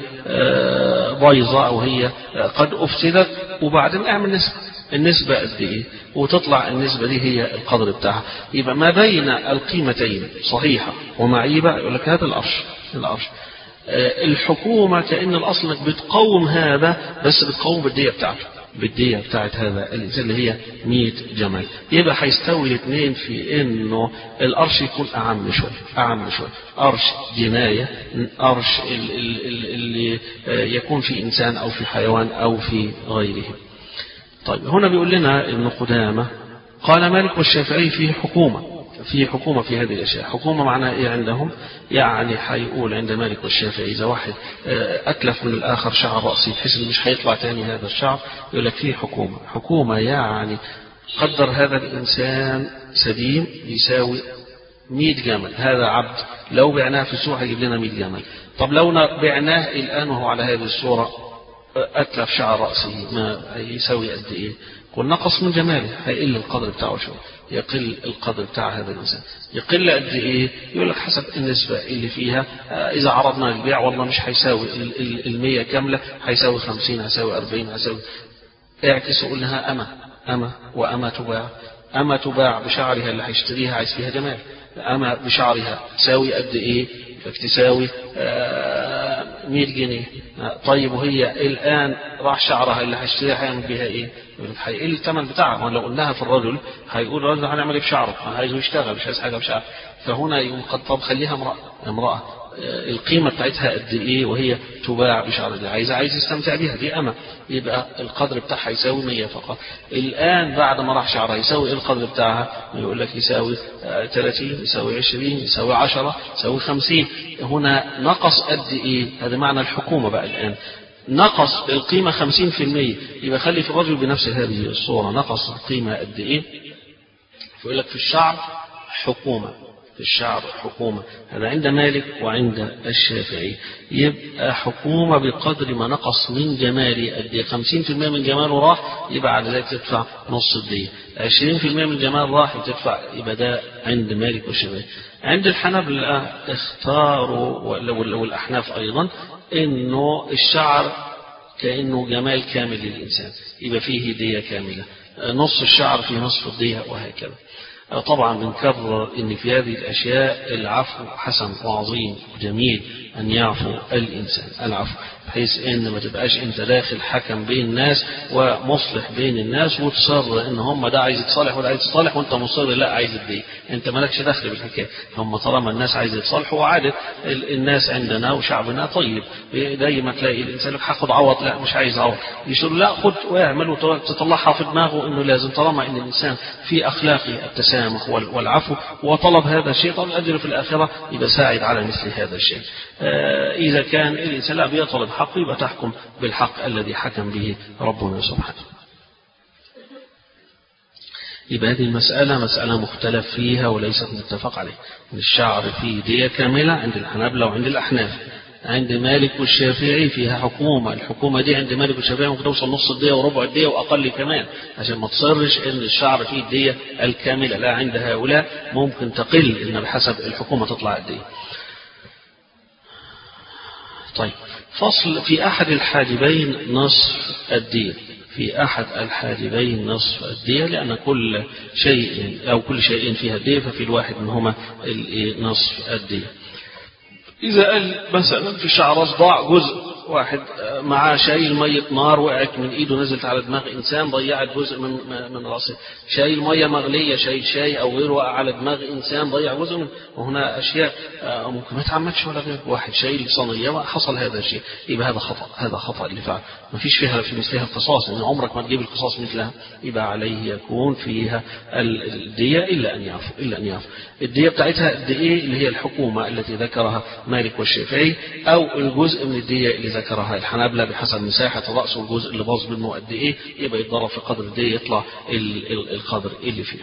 بايظة أو هي قد أفسدت وبعدين اعمل نسبة النسبة قد إيه وتطلع النسبة دي هي القدر بتاعها يبقى ما بين القيمتين صحيحة ومعيبة يقول لك هذا القرش القرش الحكومة كأن الأصل انك بتقوم هذا بس بتقوم بالدية بتاعته بالدية بتاعت هذا الإنسان اللي هي 100 جمل يبقى هيستوي الاثنين في إنه القرش يكون أعم شوية أعم شوية قرش جناية قرش اللي يكون في إنسان أو في حيوان أو في غيره طيب هنا بيقول لنا ابن قدامة قال مالك والشافعي فيه حكومة في حكومة في هذه الأشياء حكومة معناها إيه عندهم يعني حيقول عند مالك والشافعي إذا واحد أتلف من الآخر شعر رأسي بحيث إنه مش هيطلع تاني هذا الشعر يقول لك في حكومة حكومة يعني قدر هذا الإنسان سليم يساوي 100 جمل هذا عبد لو بعناه في السوق هيجيب لنا 100 جمل طب لو بعناه الآن وهو على هذه الصورة أتلف شعر رأسه ما يساوي قد إيه قل نقص من جماله هيقل القدر بتاعه شوية يقل القدر بتاع هذا الإنسان يقل قد إيه يقول لك حسب النسبة اللي فيها إذا عرضنا البيع والله مش هيساوي المية كاملة هيساوي خمسين هيساوي أربعين هيساوي اعكس وقول لها أما أما وأما تباع أما تباع بشعرها اللي هيشتريها عايز فيها جمال أما بشعرها تساوي قد إيه تساوي آه 100 جنيه طيب وهي الآن راح شعرها اللي هيشتريها هيعمل بيها إيه؟ هيقل الثمن بتاعها لو قلناها في الرجل هيقول الرجل هنعمل ايه بشعره؟ عايزه يشتغل مش عايز حاجه بشعره فهنا يقول قد طب خليها امراه امراه القيمة بتاعتها قد إيه وهي تباع بشعر دي عايز عايز يستمتع بيها دي أما يبقى القدر بتاعها يساوي 100 فقط الآن بعد ما راح شعرها يساوي إيه القدر بتاعها يقول لك يساوي 30 يساوي 20 يساوي 10 يساوي 50 هنا نقص قد إيه هذا معنى الحكومة بقى الآن نقص القيمة 50% يبقى خلي في الرجل بنفس هذه الصورة نقص القيمة قد إيه فيقول لك في الشعر حكومة في الشعر حكومة هذا عند مالك وعند الشافعي يبقى حكومة بقدر ما نقص من جمالي قد ايه 50% من جماله راح يبقى على ذلك تدفع نص الدية 20% من جمال راح تدفع يبقى ده عند مالك والشافعي عند الحنابلة اختاروا والأحناف أيضا إنه الشعر كأنه جمال كامل للإنسان يبقى فيه دية كاملة نص الشعر في نصف الدية وهكذا طبعا بنكرر ان في هذه الاشياء العفو حسن وعظيم وجميل ان يعفو الانسان العفو بحيث ان ما تبقاش انت داخل حكم بين الناس ومصلح بين الناس وتصر ان هم ده عايز يتصالح وده عايز يتصالح وانت مصر لا عايز تضايق انت مالكش دخل بالحكايه هم طالما الناس عايز يتصالحوا وعادة الناس عندنا وشعبنا طيب دايما تلاقي الانسان لك هاخد عوض لا مش عايز عوض يقول لا خد واعمل وتطلعها في دماغه انه لازم طالما ان الانسان في اخلاقه التسامح والعفو وطلب هذا الشيء طب الاجر في الاخره يبقى ساعد على مثل هذا الشيء اذا كان الانسان لا بيطلب حق يبقى تحكم بالحق الذي حكم به ربنا سبحانه يبقى هذه المسألة مسألة مختلف فيها وليست متفق عليها الشعر فيه دية كاملة عند الحنابلة وعند الأحناف عند مالك والشافعي فيها حكومة الحكومة دي عند مالك والشافعي ممكن توصل نص الدية وربع الدية وأقل كمان عشان ما تصرش إن الشعر فيه الدية الكاملة لا عند هؤلاء ممكن تقل إن بحسب الحكومة تطلع الدية طيب فصل في أحد الحاجبين نصف الدية في أحد الحاجبين نصف الدية لأن كل شيء أو كل شيء فيها الدية ففي الواحد منهما نصف الدية إذا قال مثلا في شعر صباع جزء واحد معاه شايل مية نار وقعت من ايده نزلت على دماغ انسان ضيعت جزء من من راسه شايل مية مغلية شايل شاي او غيره وقع على دماغ انسان ضيع جزء من وهنا اشياء ممكن ما تعمدش ولا غير واحد شايل صينية وحصل هذا الشيء يبقى هذا خطأ هذا خطأ اللي فعل ما فيش فيها في مثلها القصاص ان عمرك ما تجيب القصاص مثلها يبقى عليه يكون فيها الدية الا ان يعفو الا ان يعفو الدية بتاعتها قد ايه اللي هي الحكومة التي ذكرها مالك والشافعي او الجزء من الدية اللي ذكرها الحنابلة بحسب مساحة الرأس والجزء اللي باظ منه قد ايه يبقى يتضرب في قدر الدية يطلع القدر اللي فيها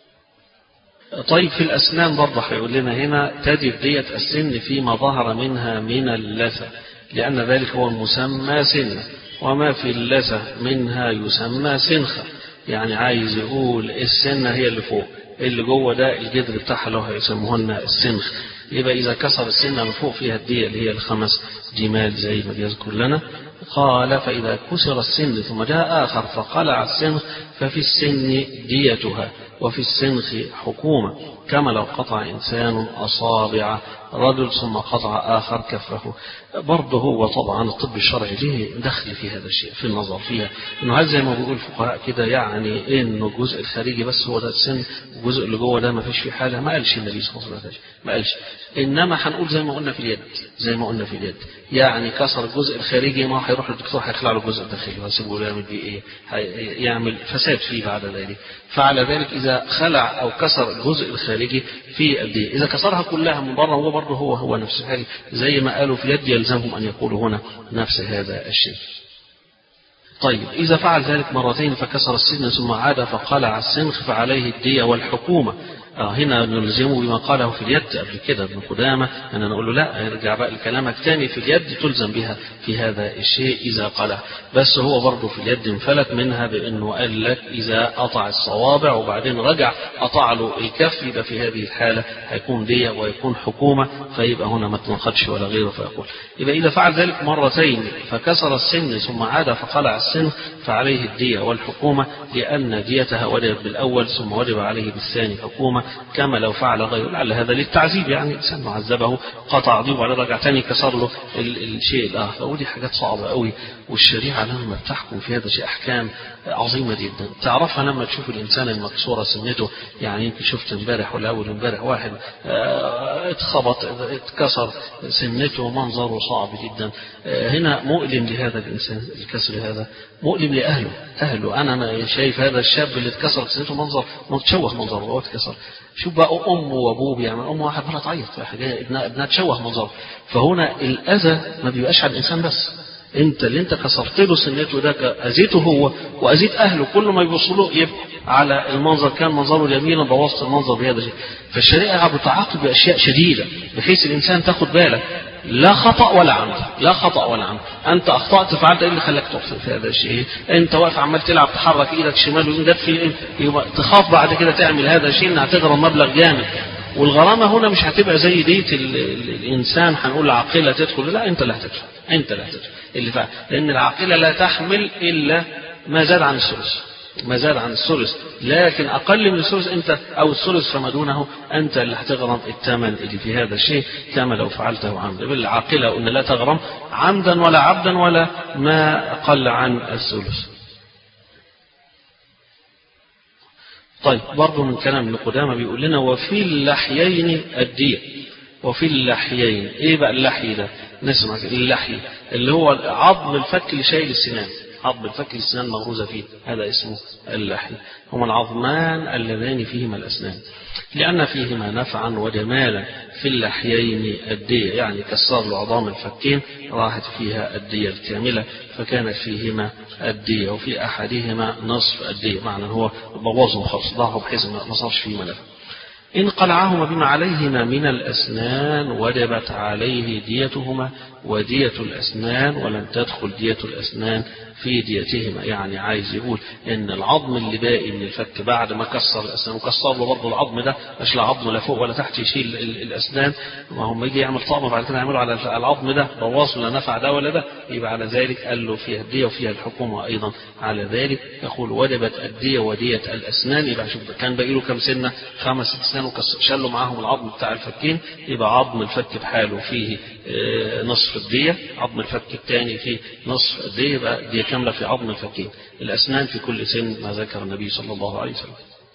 طيب في الأسنان برضه هيقول لنا هنا تجب دية السن فيما ظهر منها من اللثة لأن ذلك هو المسمى سنة وما في اللثة منها يسمى سنخة يعني عايز يقول السنة هي اللي فوق اللي جوه ده الجذر بتاعها اللي هو هيسموهن السنخ يبقى إذا كسر السنة من فوق فيها الدية اللي هي الخمس جمال زي ما بيذكر لنا قال فإذا كسر السن ثم جاء آخر فقلع السنخ ففي السن ديتها وفي السنخ حكومة كما لو قطع إنسان أصابع رجل ثم قطع آخر كفه برضه هو طبعا الطب الشرعي له دخل في هذا الشيء في النظر فيها انه هل زي ما بيقول الفقهاء كده يعني انه الجزء الخارجي بس هو ده السن والجزء اللي جوه ده ما فيش فيه حاجه ما قالش النبي صلى الله عليه وسلم ما قالش انما هنقول زي ما قلنا في اليد زي ما قلنا في اليد يعني كسر الجزء الخارجي ما هيروح للدكتور هيخلع له الجزء الداخلي وهيسيبه له يعمل بيه ايه يعمل فساد فيه بعد ذلك فعلى ذلك اذا خلع او كسر الجزء الخارجي في الدية إذا كسرها كلها من بره هو برضه هو هو نفس الحاجة زي ما قالوا في اليد يلزمهم أن يقولوا هنا نفس هذا الشيء طيب إذا فعل ذلك مرتين فكسر السن ثم عاد فقلع السنخ فعليه الدية والحكومة آه هنا نلزمه بما قاله في اليد قبل كده ابن قدامة أن نقول له لا ارجع بقى لكلامك تاني في اليد تلزم بها في هذا الشيء إذا قلع بس هو برضه في اليد انفلت منها بأنه قال لك إذا قطع الصوابع وبعدين رجع قطع له الكف يبقى في هذه الحالة هيكون دية ويكون حكومة فيبقى هنا ما تنقضش ولا غيره فيقول يبقى إذا فعل ذلك مرتين فكسر السن ثم عاد فقلع السن فعليه الدية والحكومة لأن ديتها وجبت بالأول ثم وجب عليه بالثاني حكومة كما لو فعل غيره لعل هذا للتعذيب يعني إنسان عذبه قطع عضيه وبعدين رجع تاني كسر له الشيء الآخر ودي حاجات صعبة قوي والشريعة لما بتحكم في هذا شيء أحكام عظيمة جدا تعرفها لما تشوف الإنسان المكسورة سنته يعني يمكن شفت امبارح ولا أول امبارح واحد اتخبط اتكسر سنته منظره صعب جدا هنا مؤلم لهذا الإنسان الكسر هذا مؤلم لأهله أهله أنا شايف هذا الشاب اللي اتكسر سنته منظر متشوه منظره هو اتكسر شوف بقى أمه وأبوه بيعمل أمه واحد مرة تعيط ابنها ابنها تشوه منظره فهنا الأذى ما بيبقاش على الإنسان بس انت اللي انت كسرت له سنته ده اذيته هو واذيت اهله كل ما يبصوا له يبقى على المنظر كان منظره جميلا بوظت المنظر بهذا الشيء فالشريعه بتعاقب باشياء شديده بحيث الانسان تاخد بالك لا خطا ولا عمد لا خطا ولا عمد انت اخطات فعلت ايه اللي خلاك تخطئ في هذا الشيء انت واقف عمال تلعب تحرك ايدك شمال ويمين جت في يبقى تخاف بعد كده تعمل هذا الشيء انها تغرم مبلغ جامد والغرامه هنا مش هتبقى زي ديت الانسان هنقول العاقله تدخل لا انت اللي هتدفع انت اللي هتدفع اللي فعل لان العاقله لا تحمل الا ما زاد عن الثلث ما زاد عن الثلث لكن اقل من الثلث انت او الثلث فما دونه انت اللي هتغرم الثمن اللي في هذا الشيء كما لو فعلته عمدا بالعاقله قلنا لا تغرم عمدا ولا عبدا ولا ما قل عن الثلث طيب برضه من كلام ابن قدامه بيقول لنا وفي اللحيين الدية وفي اللحيين ايه بقى اللحي ده نسمع اللحي اللي هو عظم الفك اللي شايل السنان عظم الفك السنان مغروزة فيه هذا اسمه اللحي هما العظمان اللذان فيهما الأسنان لأن فيهما نفعا وجمالا في اللحيين الدية يعني كسر له عظام الفكين راحت فيها الدية الكاملة فكانت فيهما الدية وفي أحدهما نصف الدية معنى هو بوظه خالص ضعه بحيث ما صارش فيه منافع إن قلعهما بما عليهما من الأسنان وجبت عليه ديتهما ودية الأسنان ولن تدخل دية الأسنان في ديتهما يعني عايز يقول إن العظم اللي باقي من الفك بعد ما كسر الأسنان وكسر له برضه العظم ده مش لا عظم لا فوق ولا تحت يشيل الأسنان ما هم يجي يعمل طعم بعد كده يعملوا على العظم ده بواص لا نفع ده ولا ده يبقى على ذلك قال له فيها الدية وفيها الحكومة أيضا على ذلك يقول وجبت الدية ودية الأسنان يبقى شوف كان باقي له كام سنة خمس ست سنين وشالوا معاهم العظم بتاع الفكين يبقى عظم الفك بحاله فيه نصف الدية عظم الفك الثاني فيه نصف الدية يبقى دية كاملة في عظم الفكين الأسنان في كل سن ما ذكر النبي صلى الله عليه وسلم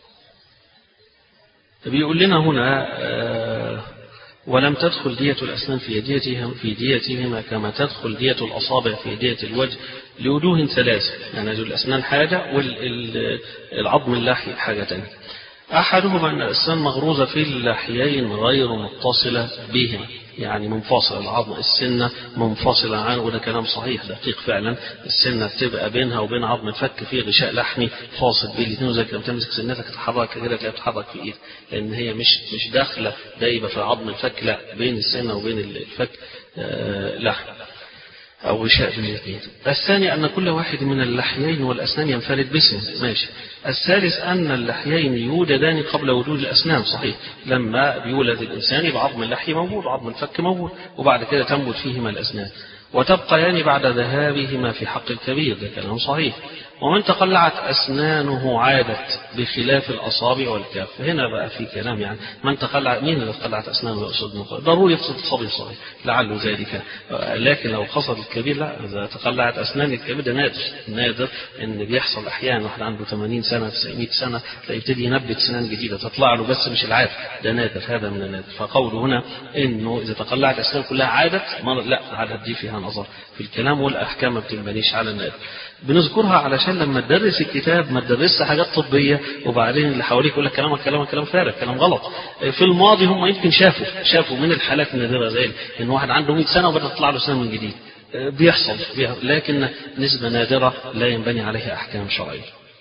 بيقول لنا هنا ولم تدخل دية الأسنان في ديتهم في ديتهما كما تدخل دية الأصابع في دية الوجه لوجوه ثلاثة يعني الأسنان حاجة والعظم اللحي حاجة ثانية أحدهما أن الأسنان مغروزة في اللحيين غير متصلة بهما يعني منفصلة العظم السنة منفصلة عنه وده كلام صحيح دقيق فعلا السنة بتبقى بينها وبين عظم الفك في غشاء لحمي فاصل بين الاثنين وزي لما تمسك سنتك تتحرك كده تلاقيها بتتحرك في ايدك لأن هي مش مش داخلة دايبة في عظم الفك لا بين السنة وبين الفك آه لحم أو غشاء بين الاثنين. الثاني أن كل واحد من اللحيين والأسنان ينفرد باسم ماشي. الثالث أن اللحيين يوجدان قبل وجود الأسنان صحيح. لما بيولد الإنسان يبقى عظم اللحي موجود وعظم الفك موجود وبعد كده تنبت فيهما الأسنان. وتبقيان بعد ذهابهما في حق الكبير ده كلام صحيح ومن تقلعت أسنانه عادت بخلاف الأصابع والكاف هنا بقى في كلام يعني من تقلع مين اللي تقلعت أسنانه يقصد ضروري يقصد الصبي الصغير لعله ذلك لكن لو قصد الكبير لا إذا تقلعت أسنان الكبير ده نادر نادر إن بيحصل أحيانا واحد عنده 80 سنة 900 سنة فيبتدي ينبت سنان جديدة تطلع له بس مش العادة ده نادر هذا من النادر فقوله هنا إنه إذا تقلعت أسنان كلها عادت لا عادت دي فيها نظر في الكلام والأحكام ما بتنبنيش على النادر بنذكرها علشان لما تدرس الكتاب ما تدرسش حاجات طبية وبعدين اللي حواليك يقول لك كلامك كلامك كلام فارغ كلام غلط في الماضي هم يمكن شافوا شافوا من الحالات النادرة زي ان واحد عنده 100 سنة وبدأ تطلع له سنة من جديد بيحصل لكن نسبة نادرة لا ينبني عليها أحكام شرعية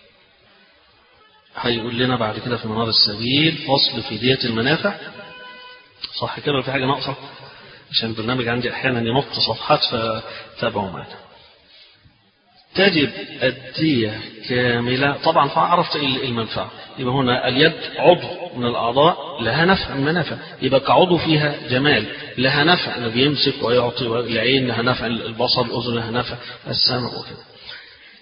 هيقول لنا بعد كده في منار السبيل فصل في دية المنافع صح كده في حاجة ناقصة عشان البرنامج عندي أحيانا ينط صفحات فتابعوا معنا تجب الدية كاملة طبعا فعرفت المنفعة يبقى هنا اليد عضو من الأعضاء لها نفع من منافع يبقى كعضو فيها جمال لها نفع انه بيمسك ويعطي العين لها نفع البصر الأذن لها نفع السمع وكده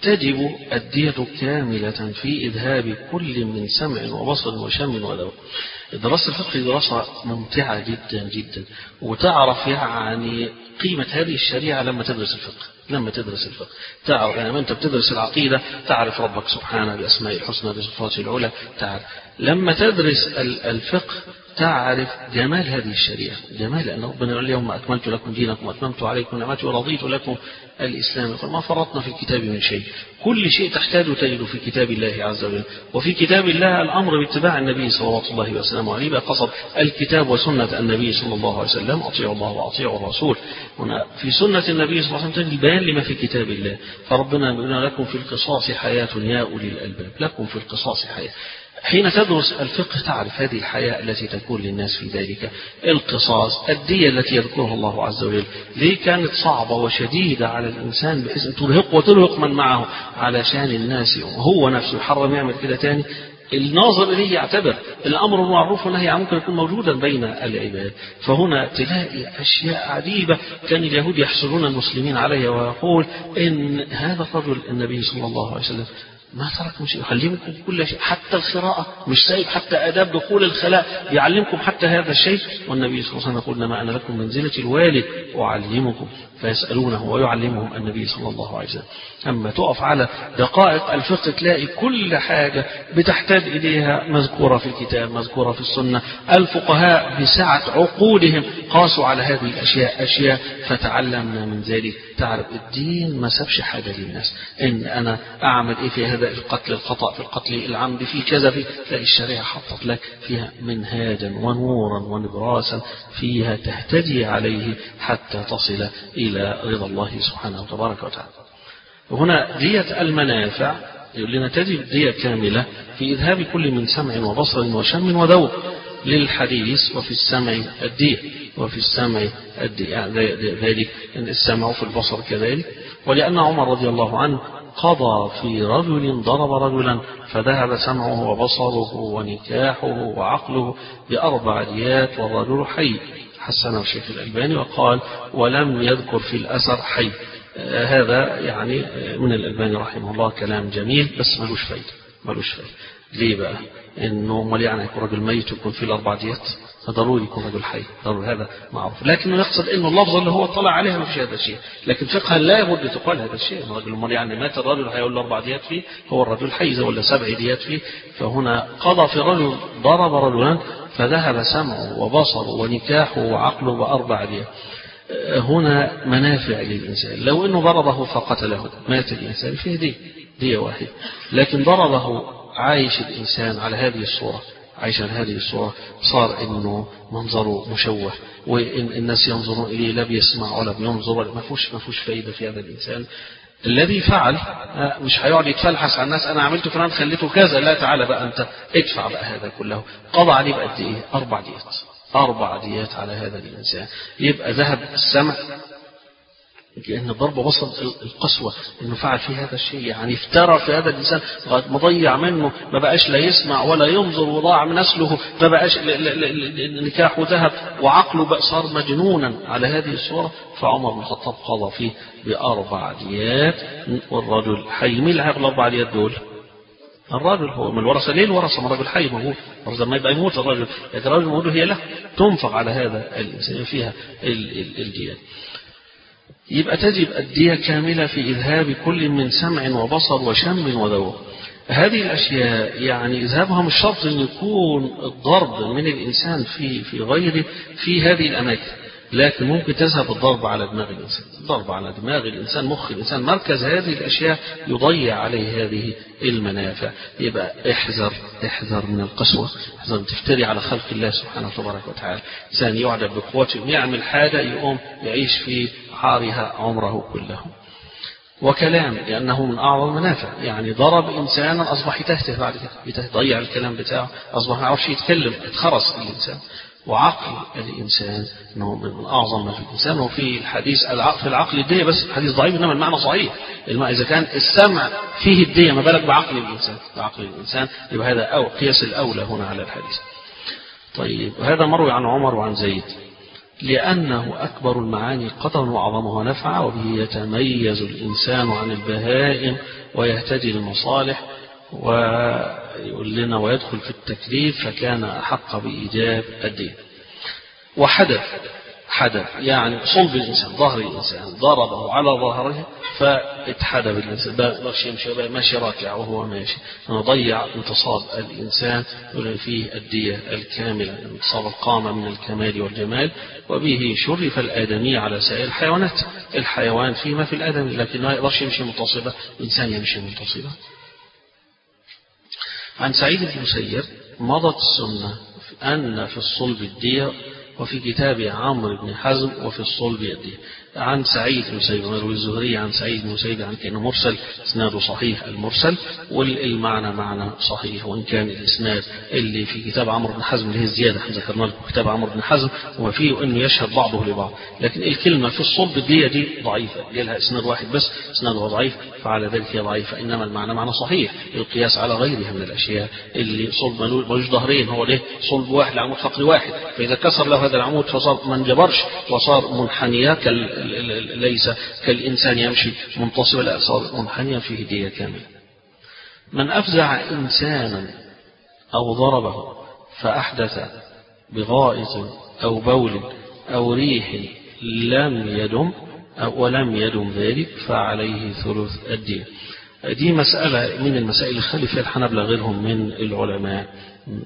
تجب الدية كاملة في إذهاب كل من سمع وبصر وشم وذوق دراسة الفقه دراسة ممتعة جدا جدا وتعرف يعني قيمة هذه الشريعة لما تدرس الفقه لما تدرس الفقه تعرف يعني أنت بتدرس العقيدة تعرف ربك سبحانه بأسماء الحسنى بصفاته العلى تعرف لما تدرس الفقه تعرف جمال هذه الشريعة جمال أن ربنا يقول اليوم أكملت لكم دينكم وأتممت عليكم نعمتي ورضيت لكم الإسلام يقول ما فرطنا في الكتاب من شيء كل شيء تحتاج تجد في كتاب الله عز وجل وفي كتاب الله الأمر باتباع النبي صلى الله عليه وسلم عليه بقى قصد الكتاب وسنة النبي صلى الله عليه وسلم أطيعوا الله وأطيعوا الرسول هنا في سنة النبي صلى الله عليه وسلم البيان لما في كتاب الله فربنا يقول لكم في القصاص حياة يا أولي الألباب لكم في القصاص حياة حين تدرس الفقه تعرف هذه الحياة التي تكون للناس في ذلك القصاص الدية التي يذكرها الله عز وجل ليه كانت صعبة وشديدة على الإنسان بحيث أن ترهق وترهق من معه علشان الناس هو نفسه يحرم يعمل كده تاني الناظر إليه يعتبر الأمر المعروف والنهي ممكن يكون موجودا بين العباد فهنا تلاقي أشياء عجيبة كان اليهود يحسدون المسلمين عليها ويقول إن هذا الرجل النبي صلى الله عليه وسلم ما تركم شيء يعلمكم كل شيء حتى القراءة مش سايب حتى آداب دخول الخلاء يعلمكم حتى هذا الشيء والنبي صلى الله عليه وسلم يقول إنما أنا لكم منزلة الوالد أعلمكم فيسألونه ويعلمهم النبي صلى الله عليه وسلم أما تقف على دقائق الفقه تلاقي كل حاجة بتحتاج إليها مذكورة في الكتاب مذكورة في السنة الفقهاء بسعة عقولهم قاسوا على هذه الأشياء أشياء فتعلمنا من ذلك تعرف الدين ما سابش حاجة للناس إن أنا أعمل إيه في هذا القتل الخطأ في القتل العمد في كذا في تلاقي الشريعة حطت لك فيها منهاجا ونورا ونبراسا فيها تهتدي عليه حتى تصل إلى رضا الله سبحانه وتبارك وتعالى وهنا دية المنافع يقول لنا تجب دية كاملة في إذهاب كل من سمع وبصر وشم وذوق للحديث وفي السمع الدية وفي السمع الدية يعني ذلك السمع في البصر كذلك ولأن عمر رضي الله عنه قضى في رجل ضرب رجلا فذهب سمعه وبصره ونكاحه وعقله بأربع ديات والرجل حي حسنه الشيخ الألباني وقال ولم يذكر في الأثر حي هذا يعني من الألباني رحمه الله كلام جميل بس ملوش فايدة ملوش فايدة ليه بقى؟ انه امال يعني يكون رجل ميت ويكون فيه الاربع ديات فضروري يكون رجل حي ضروري هذا معروف لكنه يقصد انه اللفظ اللي هو طلع عليها ما فيش هذا الشيء لكن فقها لا يبد تقال هذا الشيء الرجل امال يعني مات الرجل هيقول له اربع ديات فيه هو الرجل حي ولا سبع ديات فيه فهنا قضى في رجل ضرب رجلا فذهب سمعه وبصره ونكاحه وعقله باربع ديات هنا منافع للإنسان لو أنه ضربه فقتله مات الإنسان فيه دي دي واحد لكن ضربه عايش الإنسان على هذه الصورة عايش على هذه الصورة صار انه منظره مشوه وان الناس ينظرون اليه لا بيسمع ولا بينظر ما فيهوش ما فيهوش فايده في هذا الانسان الذي فعل مش هيقعد يتفلحس على الناس انا عملت فلان خليته كذا لا تعالى بقى انت ادفع بقى هذا كله قضى عليه بقد ايه اربع ديات اربع ديات على هذا الانسان يبقى ذهب السمع لأن ضرب وصل القسوة إنه فعل في هذا الشيء يعني افترى في هذا الإنسان لغاية ما ضيع منه ما بقاش لا يسمع ولا ينظر وضاع من نسله ما بقاش نكاحه ذهب وعقله بقى صار مجنونا على هذه الصورة فعمر بن الخطاب قضى فيه بأربع ديات والرجل حي مين اللي هياخد الأربع ديات دول؟ الراجل هو من الورثة ليه الورثة ما الراجل حي موجود ورثة ما يبقى يموت الراجل لكن الراجل موجود هي له تنفق على هذا الإنسان فيها الديات يبقى تجب الدية كاملة في إذهاب كل من سمع وبصر وشم وذوق هذه الأشياء يعني إذهابها مش شرط أن يكون الضرب من الإنسان في في غيره في هذه الأماكن لكن ممكن تذهب الضرب على دماغ الإنسان الضرب على دماغ الإنسان مخ الإنسان مركز هذه الأشياء يضيع عليه هذه المنافع يبقى احذر احذر من القسوة احذر من تفتري على خلق الله سبحانه وتبارك وتعالى إنسان يعجب بقوته يعمل حاجة يقوم يعيش في عارها عمره كله وكلام لأنه من أعظم المنافع يعني ضرب إنسانا أصبح يتهته بعد كده يضيع الكلام بتاعه أصبح ما يعرفش يتكلم اتخرس الإنسان وعقل الإنسان أنه من أعظم ما في الإنسان وفي الحديث في العقل الدية بس الحديث ضعيف إنما المعنى صحيح إذا كان السمع فيه الدية ما بالك بعقل الإنسان بعقل الإنسان يبقى هذا أو قياس الأولى هنا على الحديث طيب هذا مروي عن عمر وعن زيد لأنه أكبر المعاني قدرا وأعظمها نفعا وبه يتميز الإنسان عن البهائم ويهتدي للمصالح ويقول لنا ويدخل في التكليف فكان أحق بإيجاب الدين وحدث حدث يعني صلب الإنسان ظهر الإنسان ضربه على ظهره فاتحدب الإنسان بقى يمشي بقى ماشي راكع وهو ماشي نضيع انتصاب الإنسان يقول فيه الدية الكاملة انتصاب القامة من الكمال والجمال وبه شرف الآدمي على سائر الحيوانات الحيوان فيما في الآدمي لكن ما يقدرش يمشي منتصبة الإنسان يمشي منتصبة عن سعيد بن مسير مضت السنة أن في الصلب الدية وفي كتاب عمرو بن حزم وفي الصلب يديه عن سعيد بن مسيب ويروي الزهري عن سعيد بن مسيب عن كأنه مرسل إسناده صحيح المرسل والمعنى معنى صحيح وإن كان الإسناد اللي في كتاب عمرو بن حزم اللي هي الزيادة احنا ذكرنا لكم كتاب عمرو بن حزم وفيه أنه يشهد بعضه لبعض لكن الكلمة في الصلب دي دي ضعيفة لها إسناد واحد بس إسناده ضعيف فعلى ذلك هي ضعيفة إنما المعنى معنى صحيح القياس على غيرها من الأشياء اللي صلب ملوش ظهرين هو ليه صلب واحد لعمود فقري واحد فإذا كسر له هذا العمود فصار ما انجبرش وصار منحنيا ليس كالإنسان يمشي منتصبا لا صار منحنيا فيه هدية كاملة من أفزع إنسانا أو ضربه فأحدث بغائط أو بول أو ريح لم يدم أو ولم يدم ذلك فعليه ثلث الدين دي مسألة من المسائل اللي خلي فيها الحنبلة غيرهم من العلماء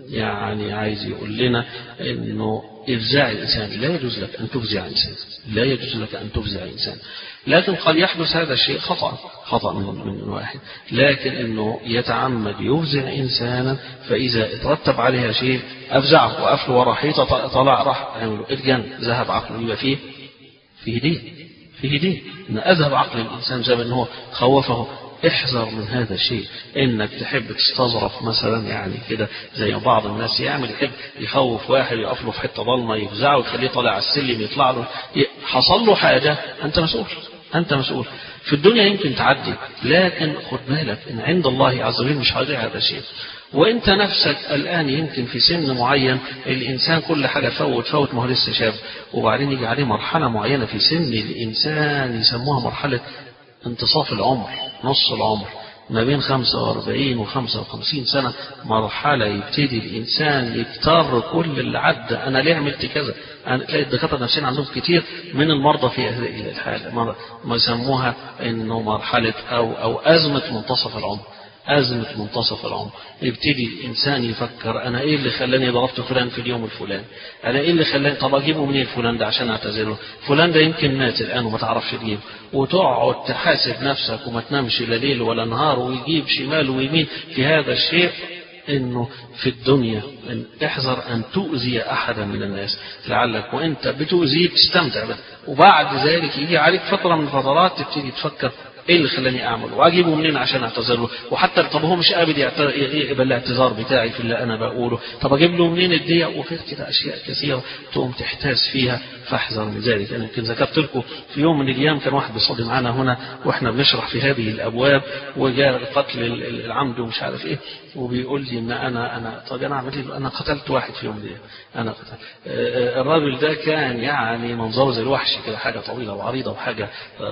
يعني عايز يقول لنا انه افزاع الانسان لا يجوز لك ان تفزع انسان لا يجوز لك ان تفزع انسان لكن قد يحدث هذا الشيء خطأ خطأ من, من واحد لكن انه يتعمد يفزع انسانا فاذا ترتب عليها شيء افزعه وقفله ورا حيطه طلع راح يعمل اتجن ذهب عقله يبقى فيه فيه دين فيه دين ان اذهب عقل الانسان زي ان هو خوفه احذر من هذا الشيء انك تحب تستظرف مثلا يعني كده زي بعض الناس يعمل يحب يخوف واحد يقف له في حته ضلمه يفزعه ويخليه طالع على السلم يطلع له حصل له حاجه انت مسؤول انت مسؤول في الدنيا يمكن تعدي لكن خد بالك ان عند الله عز وجل مش هيضيع هذا الشيء وانت نفسك الان يمكن في سن معين الانسان كل حاجه فوت فوت ما هو لسه شاب وبعدين يجي عليه مرحله معينه في سن الانسان يسموها مرحله انتصاف العمر نص العمر ما بين 45 و 55 سنة مرحلة يبتدي الإنسان يكتر كل اللي عدى أنا ليه عملت كذا أنا تلاقي الدكاترة النفسيين عندهم كتير من المرضى في هذه الحالة ما يسموها إنه مرحلة أو أو أزمة منتصف العمر أزمة منتصف العمر يبتدي الإنسان يفكر أنا إيه اللي خلاني ضربت فلان في اليوم الفلاني أنا إيه اللي خلاني طب أجيبه منين فلان ده عشان أعتذر له فلان ده يمكن مات الآن وما تعرفش تجيبه وتقعد تحاسب نفسك وما تنامش لا ليل ولا نهار ويجيب شمال ويمين في هذا الشيء انه في الدنيا إن احذر ان تؤذي احدا من الناس لعلك وانت بتؤذيه تستمتع به وبعد ذلك يجي عليك فتره من الفترات تبتدي تفكر ايه اللي خلاني اعمل واجيبه منين عشان اعتذر له وحتى طب هو مش قابل يقبل الاعتذار بتاعي في اللي انا بقوله طب اجيب له منين الدية وفي كده اشياء كثيره تقوم تحتاز فيها فاحذر من ذلك انا يمكن ذكرت لكم في يوم من الايام كان واحد بيصلي معانا هنا واحنا بنشرح في هذه الابواب وجاء قتل العمد ومش عارف ايه وبيقول لي ان انا انا طب انا اعمل ايه انا قتلت واحد في يوم من الايام انا قتلت الراجل ده كان يعني منظره زي الوحش كده حاجه طويله وعريضه وحاجه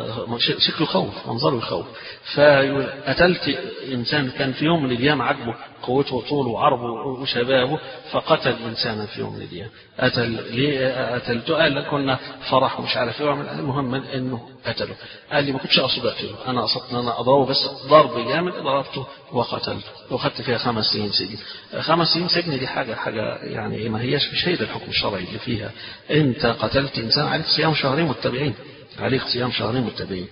شكله خوف منظره يخوف فيقول قتلت انسان كان في يوم من الايام عجبه قوته وطوله وعرضه وشبابه فقتل انسانا في يوم من الايام قتل ليه قتلته قال كنا فرح ومش عارف ايه المهم انه قتله قال لي ما كنتش اقصد اقتله انا قصدت ان انا اضربه بس ضرب جامد ضربته وقتلته وخدت فيها خمس سنين سجن خمس سنين سجن دي حاجه حاجه يعني ما هياش مش هي الحكم الشرعي اللي فيها انت قتلت انسان عليك صيام شهرين متبعين عليك صيام شهرين متبعين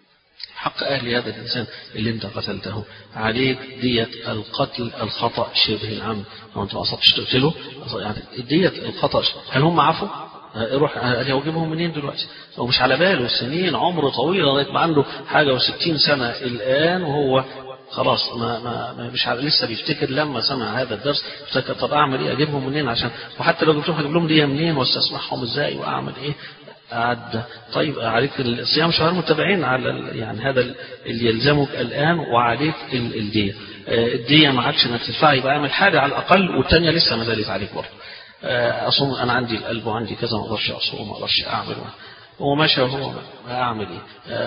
حق أهل هذا الإنسان اللي أنت قتلته عليك دية القتل الخطأ شبه العمد لو أنت ما قصدتش تقتله يعني دية الخطأ هل هم عفوا؟ روح هجيبهم منين دلوقتي؟ هو مش على باله سنين عمره طويل لغايه ما عنده حاجه وستين سنه الان وهو خلاص ما ما, ما مش عارف لسه بيفتكر لما سمع هذا الدرس افتكر طب اعمل ايه اجيبهم منين عشان وحتى لو جبتهم هجيب لهم دي منين واستسمعهم ازاي واعمل ايه عدى طيب عليك الصيام شهر متابعين على يعني هذا اللي يلزمك الآن وعليك الدية الدية ما عادش انك تدفع يبقى اعمل حاجة على الأقل والثانية لسه ما زالت عليك برضه أصوم أنا عندي القلب وعندي كذا ما أقدرش أصوم ما أقدرش أعمل ومشى هو أعمل إيه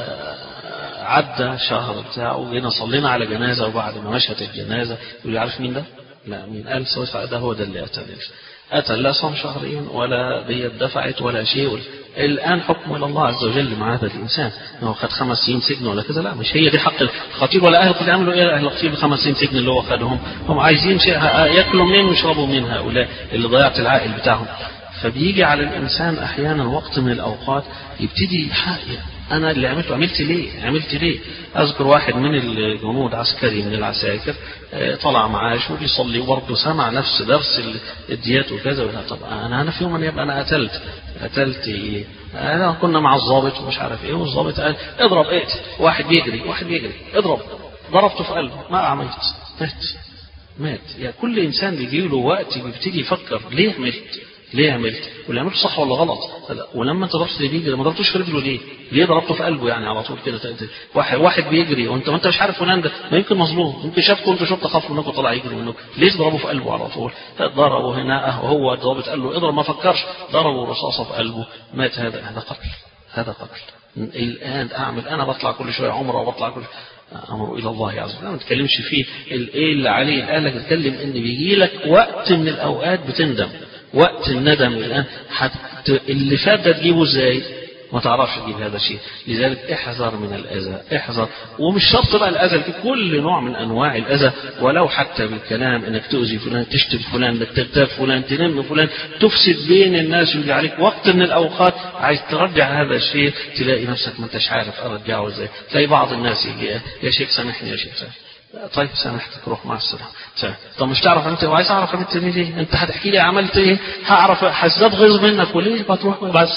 عدى شهر بتاعه وجينا صلينا على جنازة وبعد ما مشت الجنازة يقول عارف مين ده؟ لا مين قال سويسرا ده هو ده اللي قتل قتل لا صام شهرين ولا ديت دفعت ولا شيء الآن حكم إلى الله عز وجل مع هذا الإنسان هو خد خمس سنين سجن ولا كذا لا مش هي دي حق الخطيب ولا أهل الخطيب يعملوا إيه أهل الخطيب خمس سنين سجن اللي هو خدهم هم عايزين شيء ياكلوا منين ويشربوا من هؤلاء اللي ضيعت العائل بتاعهم فبيجي على الإنسان أحيانا وقت من الأوقات يبتدي يحقق أنا اللي عملته عملت ليه عملت ليه أذكر واحد من الجنود عسكري من العساكر طلع معاش وبيصلي وبرضه سمع نفس درس الديات وكذا ولا طب أنا أنا في يوم يبقى أنا قتلت قتلت إيه أنا كنا مع الضابط ومش عارف إيه والضابط قال اضرب اقتل واحد بيجري واحد بيجري اضرب ضربته في قلبه ما عملت مات مات يعني كل إنسان بيجي له وقت بيبتدي يفكر ليه عملت ليه عملت واللي عملته صح ولا غلط ولما انت ضربت اللي بيجري ما ضربتوش في رجله ليه ليه ضربته في قلبه يعني على طول كده واحد واحد بيجري وانت ما انت مش عارف فلان ده ما يمكن مظلوم يمكن شافكم انت شفت خاف منك وطلع يجري منك ليه تضربه في قلبه على طول ضربه هنا هو الضابط قال له اضرب ما فكرش ضربه رصاصه في قلبه مات هذا هذا قتل هذا قتل الان اعمل انا بطلع كل شويه عمره وبطلع كل امره الى الله عز وجل ما تتكلمش فيه الايه اللي عليه قال لك اتكلم ان بيجي لك وقت من الاوقات بتندم وقت الندم الآن حت... اللي فات ده تجيبه ازاي ما تعرفش تجيب هذا الشيء لذلك احذر من الأذى احذر ومش شرط بقى الأذى في كل نوع من أنواع الأذى ولو حتى بالكلام انك تؤذي فلان تشتم فلان انك تغتاب فلان تنم فلان تفسد بين الناس ويجي عليك وقت من الأوقات عايز ترجع هذا الشيء تلاقي نفسك ما انتش عارف أرجعه ازاي تلاقي بعض الناس يجي يا شيخ سامحني يا شيخ سامحني طيب سامحتك روح مع السلامة طب مش تعرف انت وعايز اعرف عملت ليه انت هتحكي لي عملت ايه هعرف هزداد غيظ منك وليه بتروح بس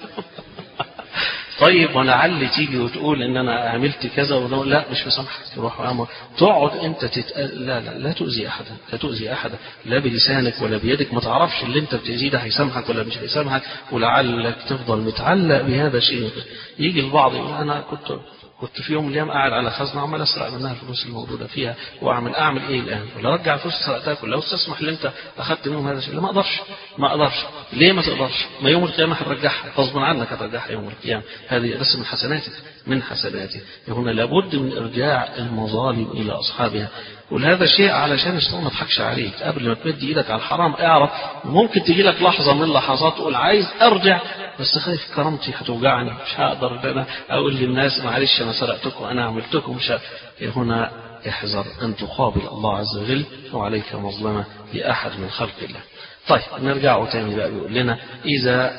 طيب ولعل تيجي وتقول ان انا عملت كذا ونقول لا مش مسامحك روح امر تقعد انت تتقل لا لا لا تؤذي احدا لا تؤذي احدا لا بلسانك ولا بيدك ما تعرفش اللي انت بتأذيه ده هيسامحك ولا مش هيسامحك ولعلك تفضل متعلق بهذا الشيء يجي البعض يقول انا كنت كنت في يوم من الايام قاعد على خزنه عمال اسرق منها الفلوس الموجوده فيها واعمل اعمل ايه الان؟ ولا ارجع الفلوس اللي سرقتها كلها وتسمح اللي انت اخذت منهم هذا الشيء؟ لا ما اقدرش ما اقدرش ليه ما تقدرش؟ ما يوم القيامه هترجعها غصبا عنك هترجعها يوم القيامه هذه بس من حسناتك من حسناتك هنا لابد من ارجاع المظالم الى اصحابها ولهذا الشيء علشان الشيطان ما يضحكش عليك قبل ما تمد ايدك على الحرام اعرف ممكن تجي لك لحظه من لحظات تقول عايز ارجع بس خايف كرامتي هتوجعني مش هقدر انا اقول للناس معلش انا سرقتكم انا عملتكم مش هنا احذر ان تقابل الله عز وجل وعليك مظلمه لاحد من خلق الله. طيب نرجع تاني بقى بيقول لنا اذا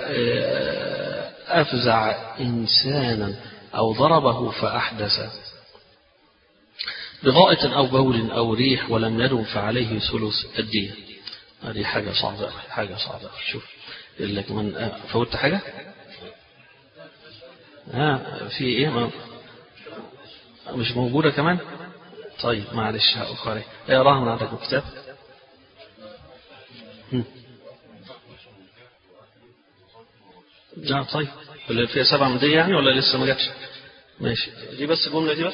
افزع انسانا او ضربه فاحدث بغائط أو بول أو ريح ولم يدم فعليه ثلث الدية هذه حاجة صعبة حاجة صعبة شوف يقول لك من فوت حاجة ها في ايه ما مش موجودة كمان طيب معلش أخرى اقراها من عندك الكتاب لا طيب ولا فيها سبعة مدية يعني ولا لسه ما جاتش ماشي دي بس الجملة دي بس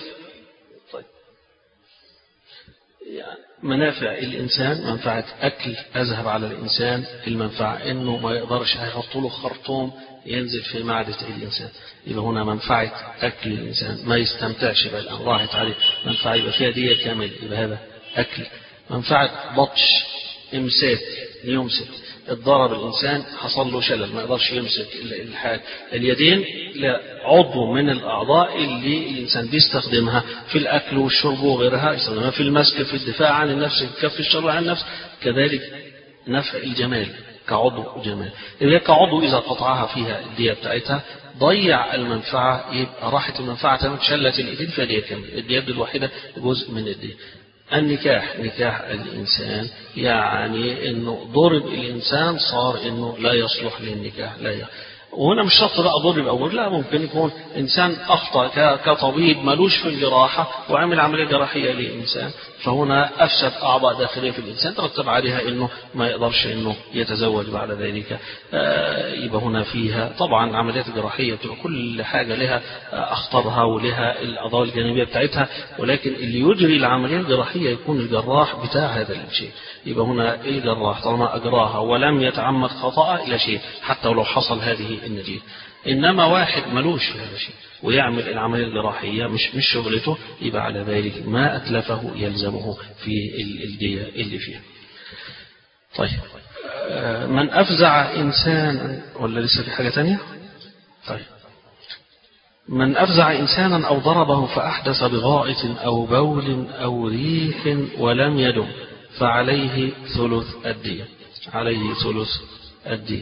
يعني منافع الإنسان منفعة أكل أذهب على الإنسان المنفعة إنه ما يقدرش هيحط له خرطوم ينزل في معدة الإنسان يبقى هنا منفعة أكل الإنسان ما يستمتعش بقى الآن راحت عليه منفعة يبقى فيها دية كاملة يبقى هذا أكل منفعة بطش إمساك يمسك اتضرب الإنسان حصل له شلل ما يقدرش يمسك الحاجة اليدين لا عضو من الأعضاء اللي الإنسان بيستخدمها في الأكل والشرب وغيرها يستخدمها في المسك في الدفاع عن النفس كف الشر عن النفس كذلك نفع الجمال كعضو جمال اللي كعضو إذا قطعها فيها الدية بتاعتها ضيع المنفعة يبقى راحت المنفعة تمام شلت الإيدين فدية كاملة اليد الواحدة جزء من الدية النكاح نكاح الإنسان يعني أنه ضرب الإنسان صار أنه لا يصلح للنكاح لا ي... وهنا مش شرط بقى ضرب او لا ممكن يكون انسان اخطا كطبيب ملوش في الجراحه وعمل عمليه جراحيه لانسان فهنا افسد اعضاء داخليه في الانسان ترتب عليها انه ما يقدرش انه يتزوج بعد ذلك يبقى هنا فيها طبعا العمليات الجراحيه بتبقى كل حاجه لها اخطارها ولها الاضرار الجانبيه بتاعتها ولكن اللي يجري العمليه الجراحيه يكون الجراح بتاع هذا الشيء يبقى هنا الجراح طالما اجراها ولم يتعمد خطأ الى شيء حتى ولو حصل هذه النتيجه انما واحد ملوش في هذا الشيء ويعمل العمليه الجراحيه مش مش شغلته يبقى على ذلك ما اتلفه يلزمه في الديه اللي فيها. طيب من افزع انسانا ولا لسه في حاجه ثانيه؟ طيب من أفزع إنسانا أو ضربه فأحدث بغائط أو بول أو ريح ولم يدم فعليه ثلث الدية عليه ثلث الدية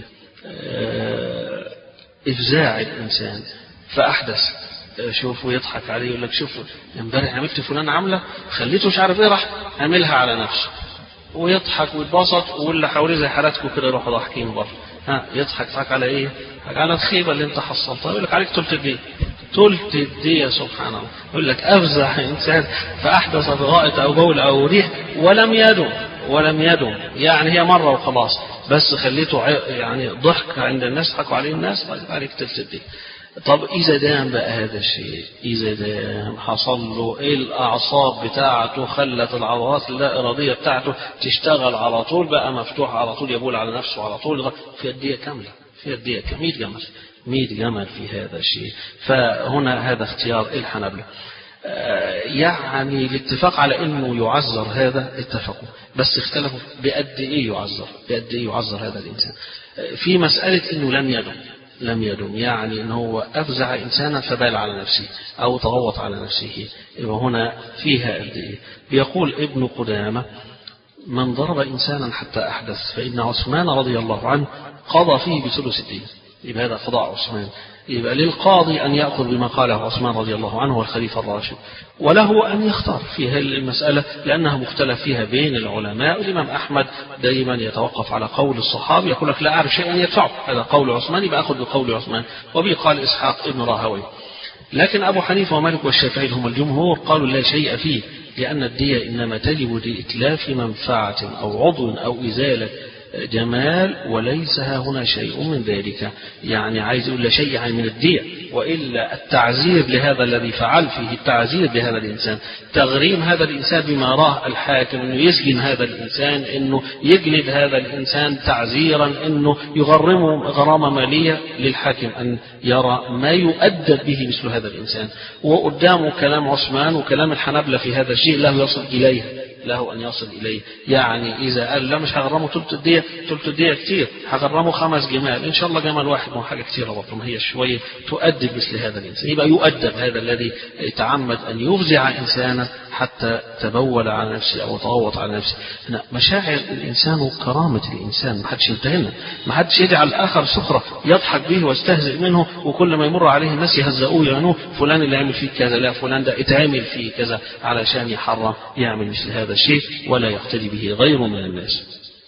إفزاع الإنسان فأحدث شوف ويضحك عليه يقول لك شوف امبارح عملت فلان عاملة خليته مش عارف ايه راح عاملها على نفسه ويضحك ويتبسط واللي حواليه زي حالاتكم كده يروحوا ضاحكين برضه ها يضحك يضحك على ايه؟ على الخيبه اللي انت حصلتها يقول لك عليك ثلث الديه ثلث الديه سبحان الله يقول لك افزع انسان فاحدث بغائط او بول او ريح ولم يدم ولم يدم يعني هي مره وخلاص بس خليته يعني ضحك عند الناس ضحكوا عليه الناس طيب عليك ثلث الديه طب إذا دام بقى هذا الشيء إذا دام حصل له إيه الأعصاب بتاعته خلت العضلات اللا إرادية بتاعته تشتغل على طول بقى مفتوح على طول يبول على نفسه على طول في الدية كاملة في الدية كاملة 100 جمل 100 جمل في هذا الشيء فهنا هذا اختيار الحنابلة يعني الاتفاق على انه يعذر هذا اتفقوا بس اختلفوا بقد ايه يعذر بقد ايه يعذر هذا الانسان في مسألة انه لم يدم لم يدم يعني ان هو افزع انسانا فبال على نفسه او تغوط على نفسه يبقى هنا فيها قد ايه بيقول ابن قدامه من ضرب انسانا حتى احدث فان عثمان رضي الله عنه قضى فيه بثلث الدين يبقى هذا قضاء عثمان يبقى للقاضي أن يأخذ بما قاله عثمان رضي الله عنه والخليفة الراشد وله أن يختار في هذه المسألة لأنها مختلف فيها بين العلماء والإمام أحمد دائما يتوقف على قول الصحابي يقول لك لا أعرف شيئا يدفعه هذا قول عثمان يبقى أخذ بقول عثمان وبه قال إسحاق ابن راهوي لكن أبو حنيفة ومالك والشافعي هم الجمهور قالوا لا شيء فيه لأن الدية إنما تجب لإتلاف منفعة أو عضو أو إزالة جمال وليس ها هنا شيء من ذلك يعني عايز يقول لا شيء يعني من الدية وإلا التعزير لهذا الذي فعل فيه التعزير لهذا الإنسان تغريم هذا الإنسان بما راه الحاكم أنه يسجن هذا الإنسان أنه يجلد هذا الإنسان تعزيرا أنه يغرمه غرامة مالية للحاكم أن يرى ما يؤدب به مثل هذا الإنسان وقدامه كلام عثمان وكلام الحنابلة في هذا الشيء له يصل إليه له أن يصل إليه يعني إذا قال لا مش هغرمه ثلث الدية ثلث الدية كتير هغرمه خمس جمال إن شاء الله جمل واحد ما حاجة كتيرة برضه ما هي شوية تؤدب مثل هذا الإنسان يبقى يؤدب هذا الذي تعمد أن يفزع إنسانا حتى تبول على نفسه أو تغوط على نفسه هنا مشاعر الإنسان وكرامة الإنسان ما حدش ينتهينا ما حدش يجعل الآخر سخرة يضحك به ويستهزئ منه وكل ما يمر عليه الناس يهزئوه يعنوه فلان اللي عمل فيه كذا لا فلان ده اتعمل فيه كذا علشان يحرم يعمل مثل هذا الشيء ولا يقتدي به غيره من الناس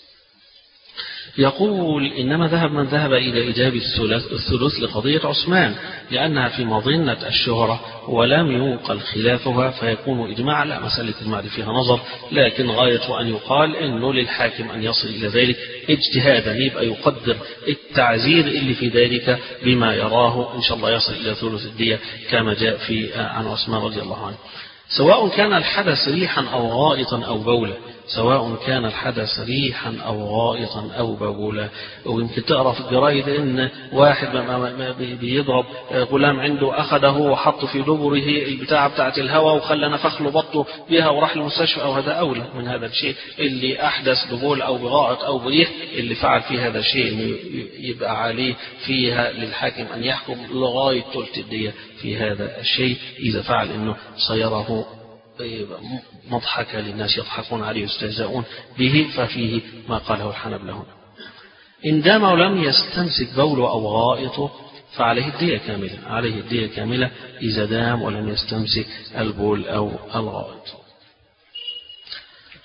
يقول إنما ذهب من ذهب إلى إيجاب الثلث لقضية عثمان لأنها في مظنة الشهرة ولم ينقل خلافها فيكون إجماعا لا مسألة المعد فيها نظر لكن غاية أن يقال إنه للحاكم أن يصل إلى ذلك اجتهادا يبقى يقدر التعزير اللي في ذلك بما يراه إن شاء الله يصل إلى ثلث الدية كما جاء في عن عثمان رضي الله عنه سواء كان الحدث ريحا أو غائطا أو بولا سواء كان الحدث ريحا أو غائطا أو بولا ويمكن تقرأ في الجرايد إن واحد ما بيضرب غلام عنده أخذه وحط في دبره البتاعة بتاعة الهواء وخلى نفخ له بطه بها وراح المستشفى أو هذا أولى من هذا الشيء اللي أحدث ببول أو بغائط أو بريح اللي فعل فيه هذا الشيء إنه يبقى عليه فيها للحاكم أن يحكم لغاية ثلث الدية في هذا الشيء إذا فعل إنه صيره مضحكة للناس يضحكون عليه ويستهزئون به ففيه ما قاله الحنبلة هنا إن دام ولم يستمسك بوله أو غائطه فعليه الدية كاملة عليه الدية كاملة إذا دام ولم يستمسك البول أو الغائط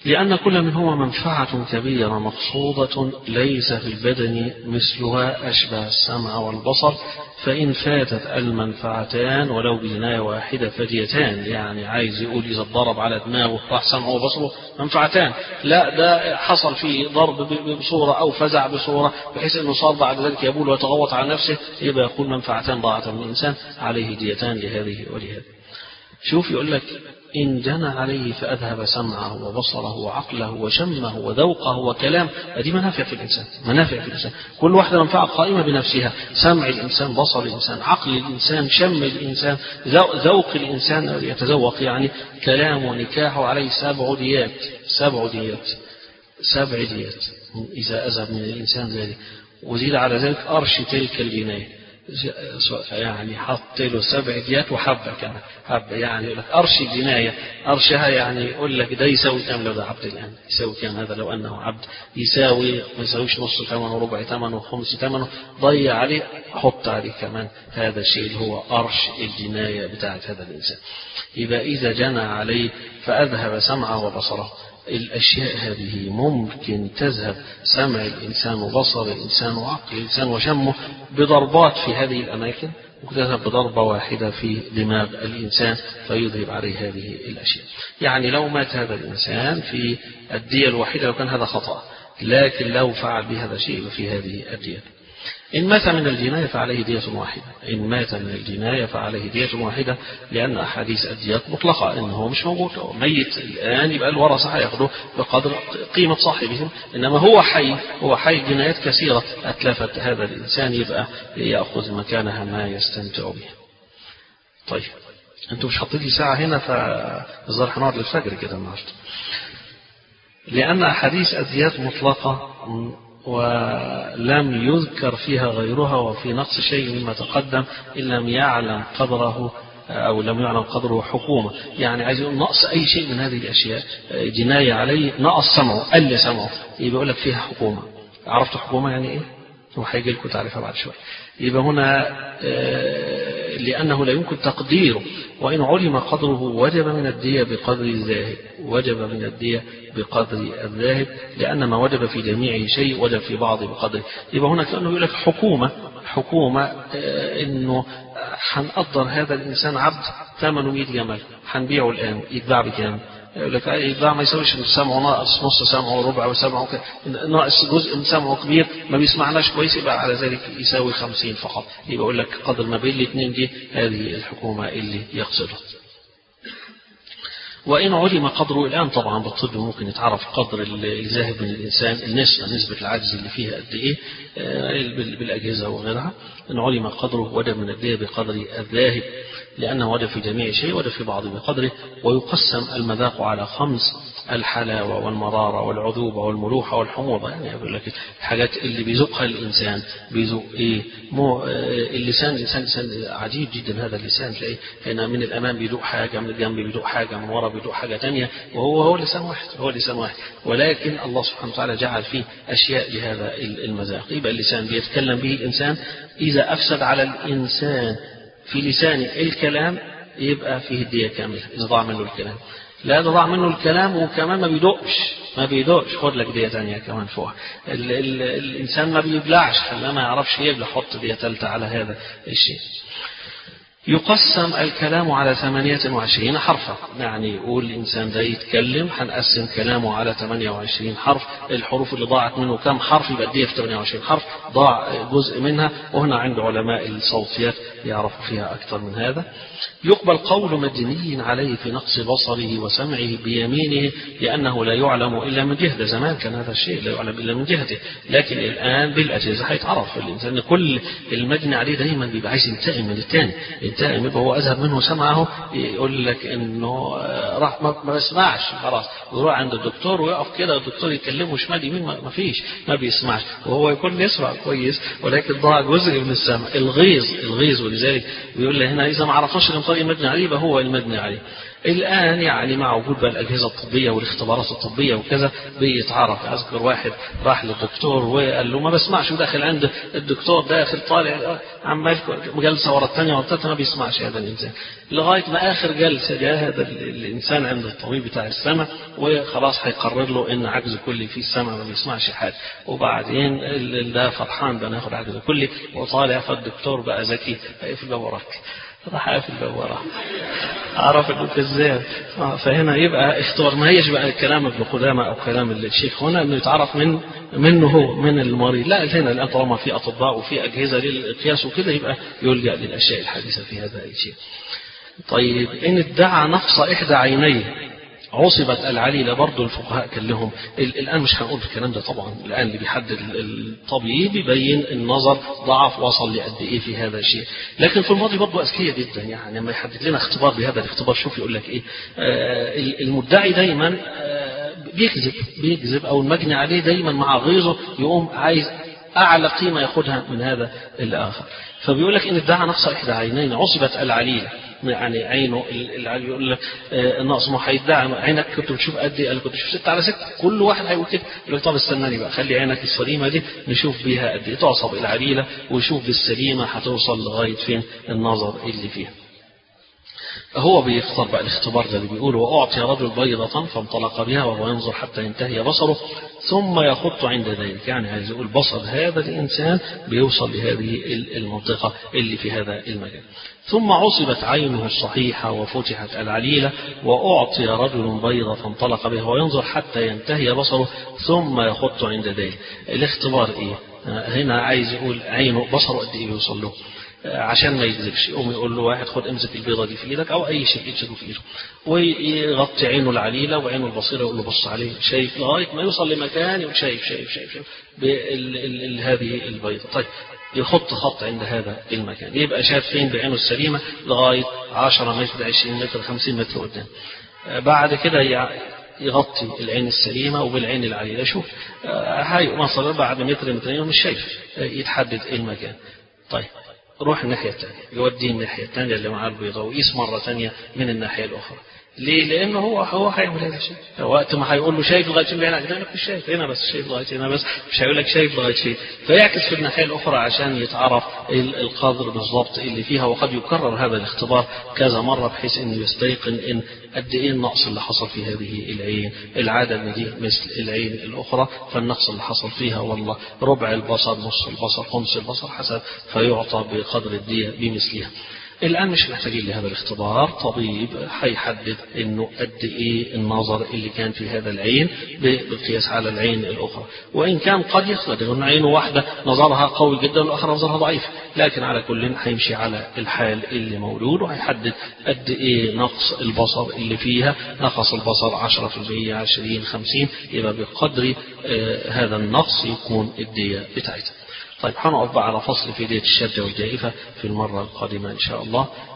لأن كل منهما منفعة كبيرة مقصودة ليس في البدن مثلها أشبه السمع والبصر فإن فاتت المنفعتان ولو بجناية واحدة فديتان يعني عايز يقول إذا ضرب على دماغه راح سمعه وبصره منفعتان لا ده حصل فيه ضرب بصورة أو فزع بصورة بحيث أنه صار بعد ذلك يبول ويتغوط على نفسه يبقى يكون منفعتان ضاعت من الإنسان عليه ديتان لهذه ولهذه شوف يقول لك إن جنى عليه فأذهب سمعه وبصره وعقله وشمه وذوقه وكلام هذه منافع في الإنسان منافع في الإنسان كل واحدة منفعة قائمة بنفسها سمع الإنسان بصر الإنسان عقل الإنسان شم الإنسان ذوق الإنسان يتذوق يعني كلام ونكاحه عليه سبع ديات سبع ديات سبع ديات إذا أذهب من الإنسان ذلك وزيد على ذلك أرش تلك الجناية يعني حط له سبع ديات وحبة كمان حبة يعني يقول لك أرش جناية أرشها يعني يقول لك ده يساوي كام لو ده عبد الآن يساوي كام هذا لو أنه عبد يساوي ما يساويش نص ثمنه ربع ثمنه خمس ثمنه ضيع عليه حط عليه كمان هذا الشيء اللي هو أرش الجناية بتاعت هذا الإنسان يبقى إذا جنى عليه فأذهب سمعه وبصره الأشياء هذه ممكن تذهب سمع الإنسان وبصر الإنسان وعقل الإنسان وشمه بضربات في هذه الأماكن وتذهب بضربة واحدة في دماغ الإنسان فيذهب عليه هذه الأشياء يعني لو مات هذا الإنسان في الدية الواحدة لو كان هذا خطأ لكن لو فعل بهذا الشيء في هذه الدية إن مات من الجناية فعليه دية واحدة إن مات من الجناية فعليه دية واحدة لأن أحاديث الديات مطلقة إنه مش موجود هو ميت الآن يبقى الورثة هياخدوه بقدر قيمة صاحبهم إنما هو حي هو حي جنايات كثيرة أتلفت هذا الإنسان يبقى يأخذ مكانها ما يستمتع به طيب أنتم مش حاطين لي ساعة هنا فالظاهر هنقعد للفجر كده النهارده لأن أحاديث الديات مطلقة ولم يذكر فيها غيرها وفي نقص شيء مما تقدم إن لم يعلم قدره أو لم يعلم قدره حكومة يعني عايز يقول نقص أي شيء من هذه الأشياء جناية عليه نقص سمعه قل سمعه يبقى يقول لك فيها حكومة عرفتوا حكومة يعني إيه؟ وهيجي لكم تعرفها بعد شوية يبقى هنا لأنه لا يمكن تقديره وإن علم قدره وجب من الدية بقدر الذاهب وجب من الدية بقدر الذاهب لأن ما وجب في جميعه شيء وجب في بعض بقدره يبقى هنا كأنه يقول لك حكومة حكومة إنه هنقدر هذا الإنسان عبد ثمنه 100 جمل هنبيعه الآن يتباع بكام؟ يقول لك يتباع ما يساويش سمعه ناقص نص سمعه ربع وسمعه ناقص جزء من سمعه كبير ما بيسمعناش كويس يبقى على ذلك يساوي خمسين فقط يبقى يقول لك قدر ما بين الاثنين دي هذه الحكومة اللي يقصدها وإن علم قدره الآن طبعا بالطب ممكن يتعرف قدر الذاهب من الإنسان النسبة نسبة العجز اللي فيها قد إيه بالأجهزة وغيرها إن علم قدره وجب من الدية بقدر الذاهب لأنه وجب في جميع شيء وجب في بعض بقدره ويقسم المذاق على خمس الحلاوة والمرارة والعذوبة والملوحة والحموضة يعني يقول لك الحاجات اللي بيذوقها الإنسان بيذوق إيه مو اللسان الإنسان لسان عجيب جدا هذا اللسان تلاقيه هنا من الأمام بيذوق حاجة من الجنب بيذوق حاجة من ورا بيذوق حاجة تانية وهو هو لسان واحد هو لسان واحد ولكن الله سبحانه وتعالى جعل فيه أشياء لهذا المذاق يبقى اللسان بيتكلم به الإنسان إذا أفسد على الإنسان في لسانه الكلام يبقى فيه الدية كاملة إذا ضاع منه الكلام لا ده ضاع منه الكلام وكمان ما بيدقش ما بيدقش خد لك دية تانية كمان فوق ال ال الإنسان ما بيبلعش خلاه ما يعرفش يبلع حط دية تالتة على هذا الشيء يقسم الكلام على 28 حرفا يعني يقول الإنسان ده يتكلم هنقسم كلامه على 28 حرف الحروف اللي ضاعت منه كم حرف يبقى دي في 28 حرف ضاع جزء منها وهنا عند علماء الصوتيات يعرفوا فيها أكثر من هذا يقبل قول مدني عليه في نقص بصره وسمعه بيمينه لأنه لا يعلم إلا من جهة زمان كان هذا الشيء لا يعلم إلا من جهته لكن الآن بالأجهزة هيتعرف الإنسان كل المجني عليه دايما بيبقى عايز ينتقم من الثاني ينتقم يبقى هو أذهب منه سمعه يقول لك إنه راح ما بيسمعش خلاص يروح عند الدكتور ويقف كده الدكتور يكلمه شمال يمين ما فيش ما بيسمعش وهو يكون يسمع كويس ولكن ضاع جزء من السمع الغيظ الغيظ ولذلك بيقول لي هنا إذا ما عرفناش الإنطاق المجني عليه يبقى هو المجني عليه الآن يعني مع وجود بقى الأجهزة الطبية والاختبارات الطبية وكذا بيتعرف أذكر واحد راح للدكتور وقال له ما بسمعش وداخل عند الدكتور داخل طالع عمال جلسة ورا الثانية ورا الثالثة ما بيسمعش هذا الإنسان لغاية ما آخر جلسة جاء هذا الإنسان عند الطبيب بتاع السمع وخلاص هيقرر له إن عجز كلي في السمع ما بيسمعش حاجة وبعدين ده فرحان ده ناخد عجز كلي وطالع فالدكتور بقى ذكي هيقفل باب وراك راح قافل الباب وراه عرف انه كذاب فهنا يبقى اختار ما هيش بقى كلام ابن قدامه او كلام الشيخ هنا انه يتعرف من منه هو من المريض لا هنا الان طالما في اطباء وفي اجهزه للقياس وكده يبقى يلجا للاشياء الحديثه في هذا الشيء. طيب ان ادعى نقص احدى عينيه عصبت العليلة برضو الفقهاء كان لهم الآن مش هنقول الكلام ده طبعا الآن اللي بيحدد الطبيب يبين النظر ضعف وصل لقد إيه في هذا الشيء لكن في الماضي برضو أذكياء جدا يعني لما يحدد لنا اختبار بهذا الاختبار شوف يقول لك إيه آه المدعي دايما آه بيكذب بيكذب أو المجني عليه دايما مع غيظه يقوم عايز أعلى قيمة ياخدها من هذا الآخر فبيقول لك إن ادعى نقص إحدى عينين عصبت العليلة يعني عينه العلي يقول لك النقص ما هيدعي عينك كنت بتشوف قد ايه؟ قال كنت بشوف 6 على 6 كل واحد هيقول كده يقول لك طب استناني بقى خلي عينك السليمه دي نشوف بيها قد ايه تعصب العليله وشوف بالسليمه هتوصل لغايه فين النظر اللي فيها. هو بيختار بقى الاختبار ده اللي بيقول وأعطي رجل بيضة فانطلق بها وهو ينظر حتى ينتهي بصره ثم يخط عند ذلك يعني عايز يقول بصر هذا الإنسان بيوصل لهذه المنطقة اللي في هذا المكان ثم عصبت عينه الصحيحة وفتحت العليلة وأعطي رجل بيضة فانطلق بها وينظر حتى ينتهي بصره ثم يخط عند ذلك الاختبار إيه هنا عايز يقول عينه بصره قد إيه بيوصل له عشان ما يكذبش يقوم يقول له واحد خد امسك البيضه دي في ايدك او اي شيء يمسكه في ايده ويغطي عينه العليله وعينه البصيره يقول له بص عليه شايف لغايه ما يوصل لمكان يقول شايف شايف شايف شايف بهذه البيضه طيب يخط خط عند هذا المكان يبقى شاف فين بعينه السليمه لغايه 10 متر 20 متر 50 متر قدام بعد كده يغطي العين السليمة وبالعين العليلة شوف هاي مصر بعد متر مترين مش شايف يتحدد المكان طيب روح الناحية الثانية يوديه الناحية الثانية اللي معاه البيضة ويقيس مرة ثانية من الناحية الأخرى ليه؟ لأنه هو هو هيعمل هذا الشيء وقت ما هيقول له شايف لغاية فين بعينك لك مش شايف هنا بس شايف لغاية هنا بس مش هيقول لك شايف لغاية فين فيعكس في الناحية الأخرى عشان يتعرف القدر بالضبط اللي فيها وقد يكرر هذا الاختبار كذا مرة بحيث إنه يستيقن إن قد إيه النقص اللي حصل في هذه العين العادة إن دي مثل العين الأخرى فالنقص اللي حصل فيها والله ربع البصر نص البصر خمس البصر حسب فيعطى بقدر الدية بمثلها الآن مش محتاجين لهذا الاختبار طبيب هيحدد انه قد ايه النظر اللي كان في هذا العين بالقياس على العين الاخرى وان كان قد يختلف ان عينه واحده نظرها قوي جدا والاخرى نظرها ضعيف لكن على كل هيمشي على الحال اللي موجود وهيحدد قد ايه نقص البصر اللي فيها نقص البصر 10% 20 50 يبقى بقدر آه هذا النقص يكون الدية بتاعتها طيب هنقف بقى على فصل في دية الشد والجائفة في المرة القادمة إن شاء الله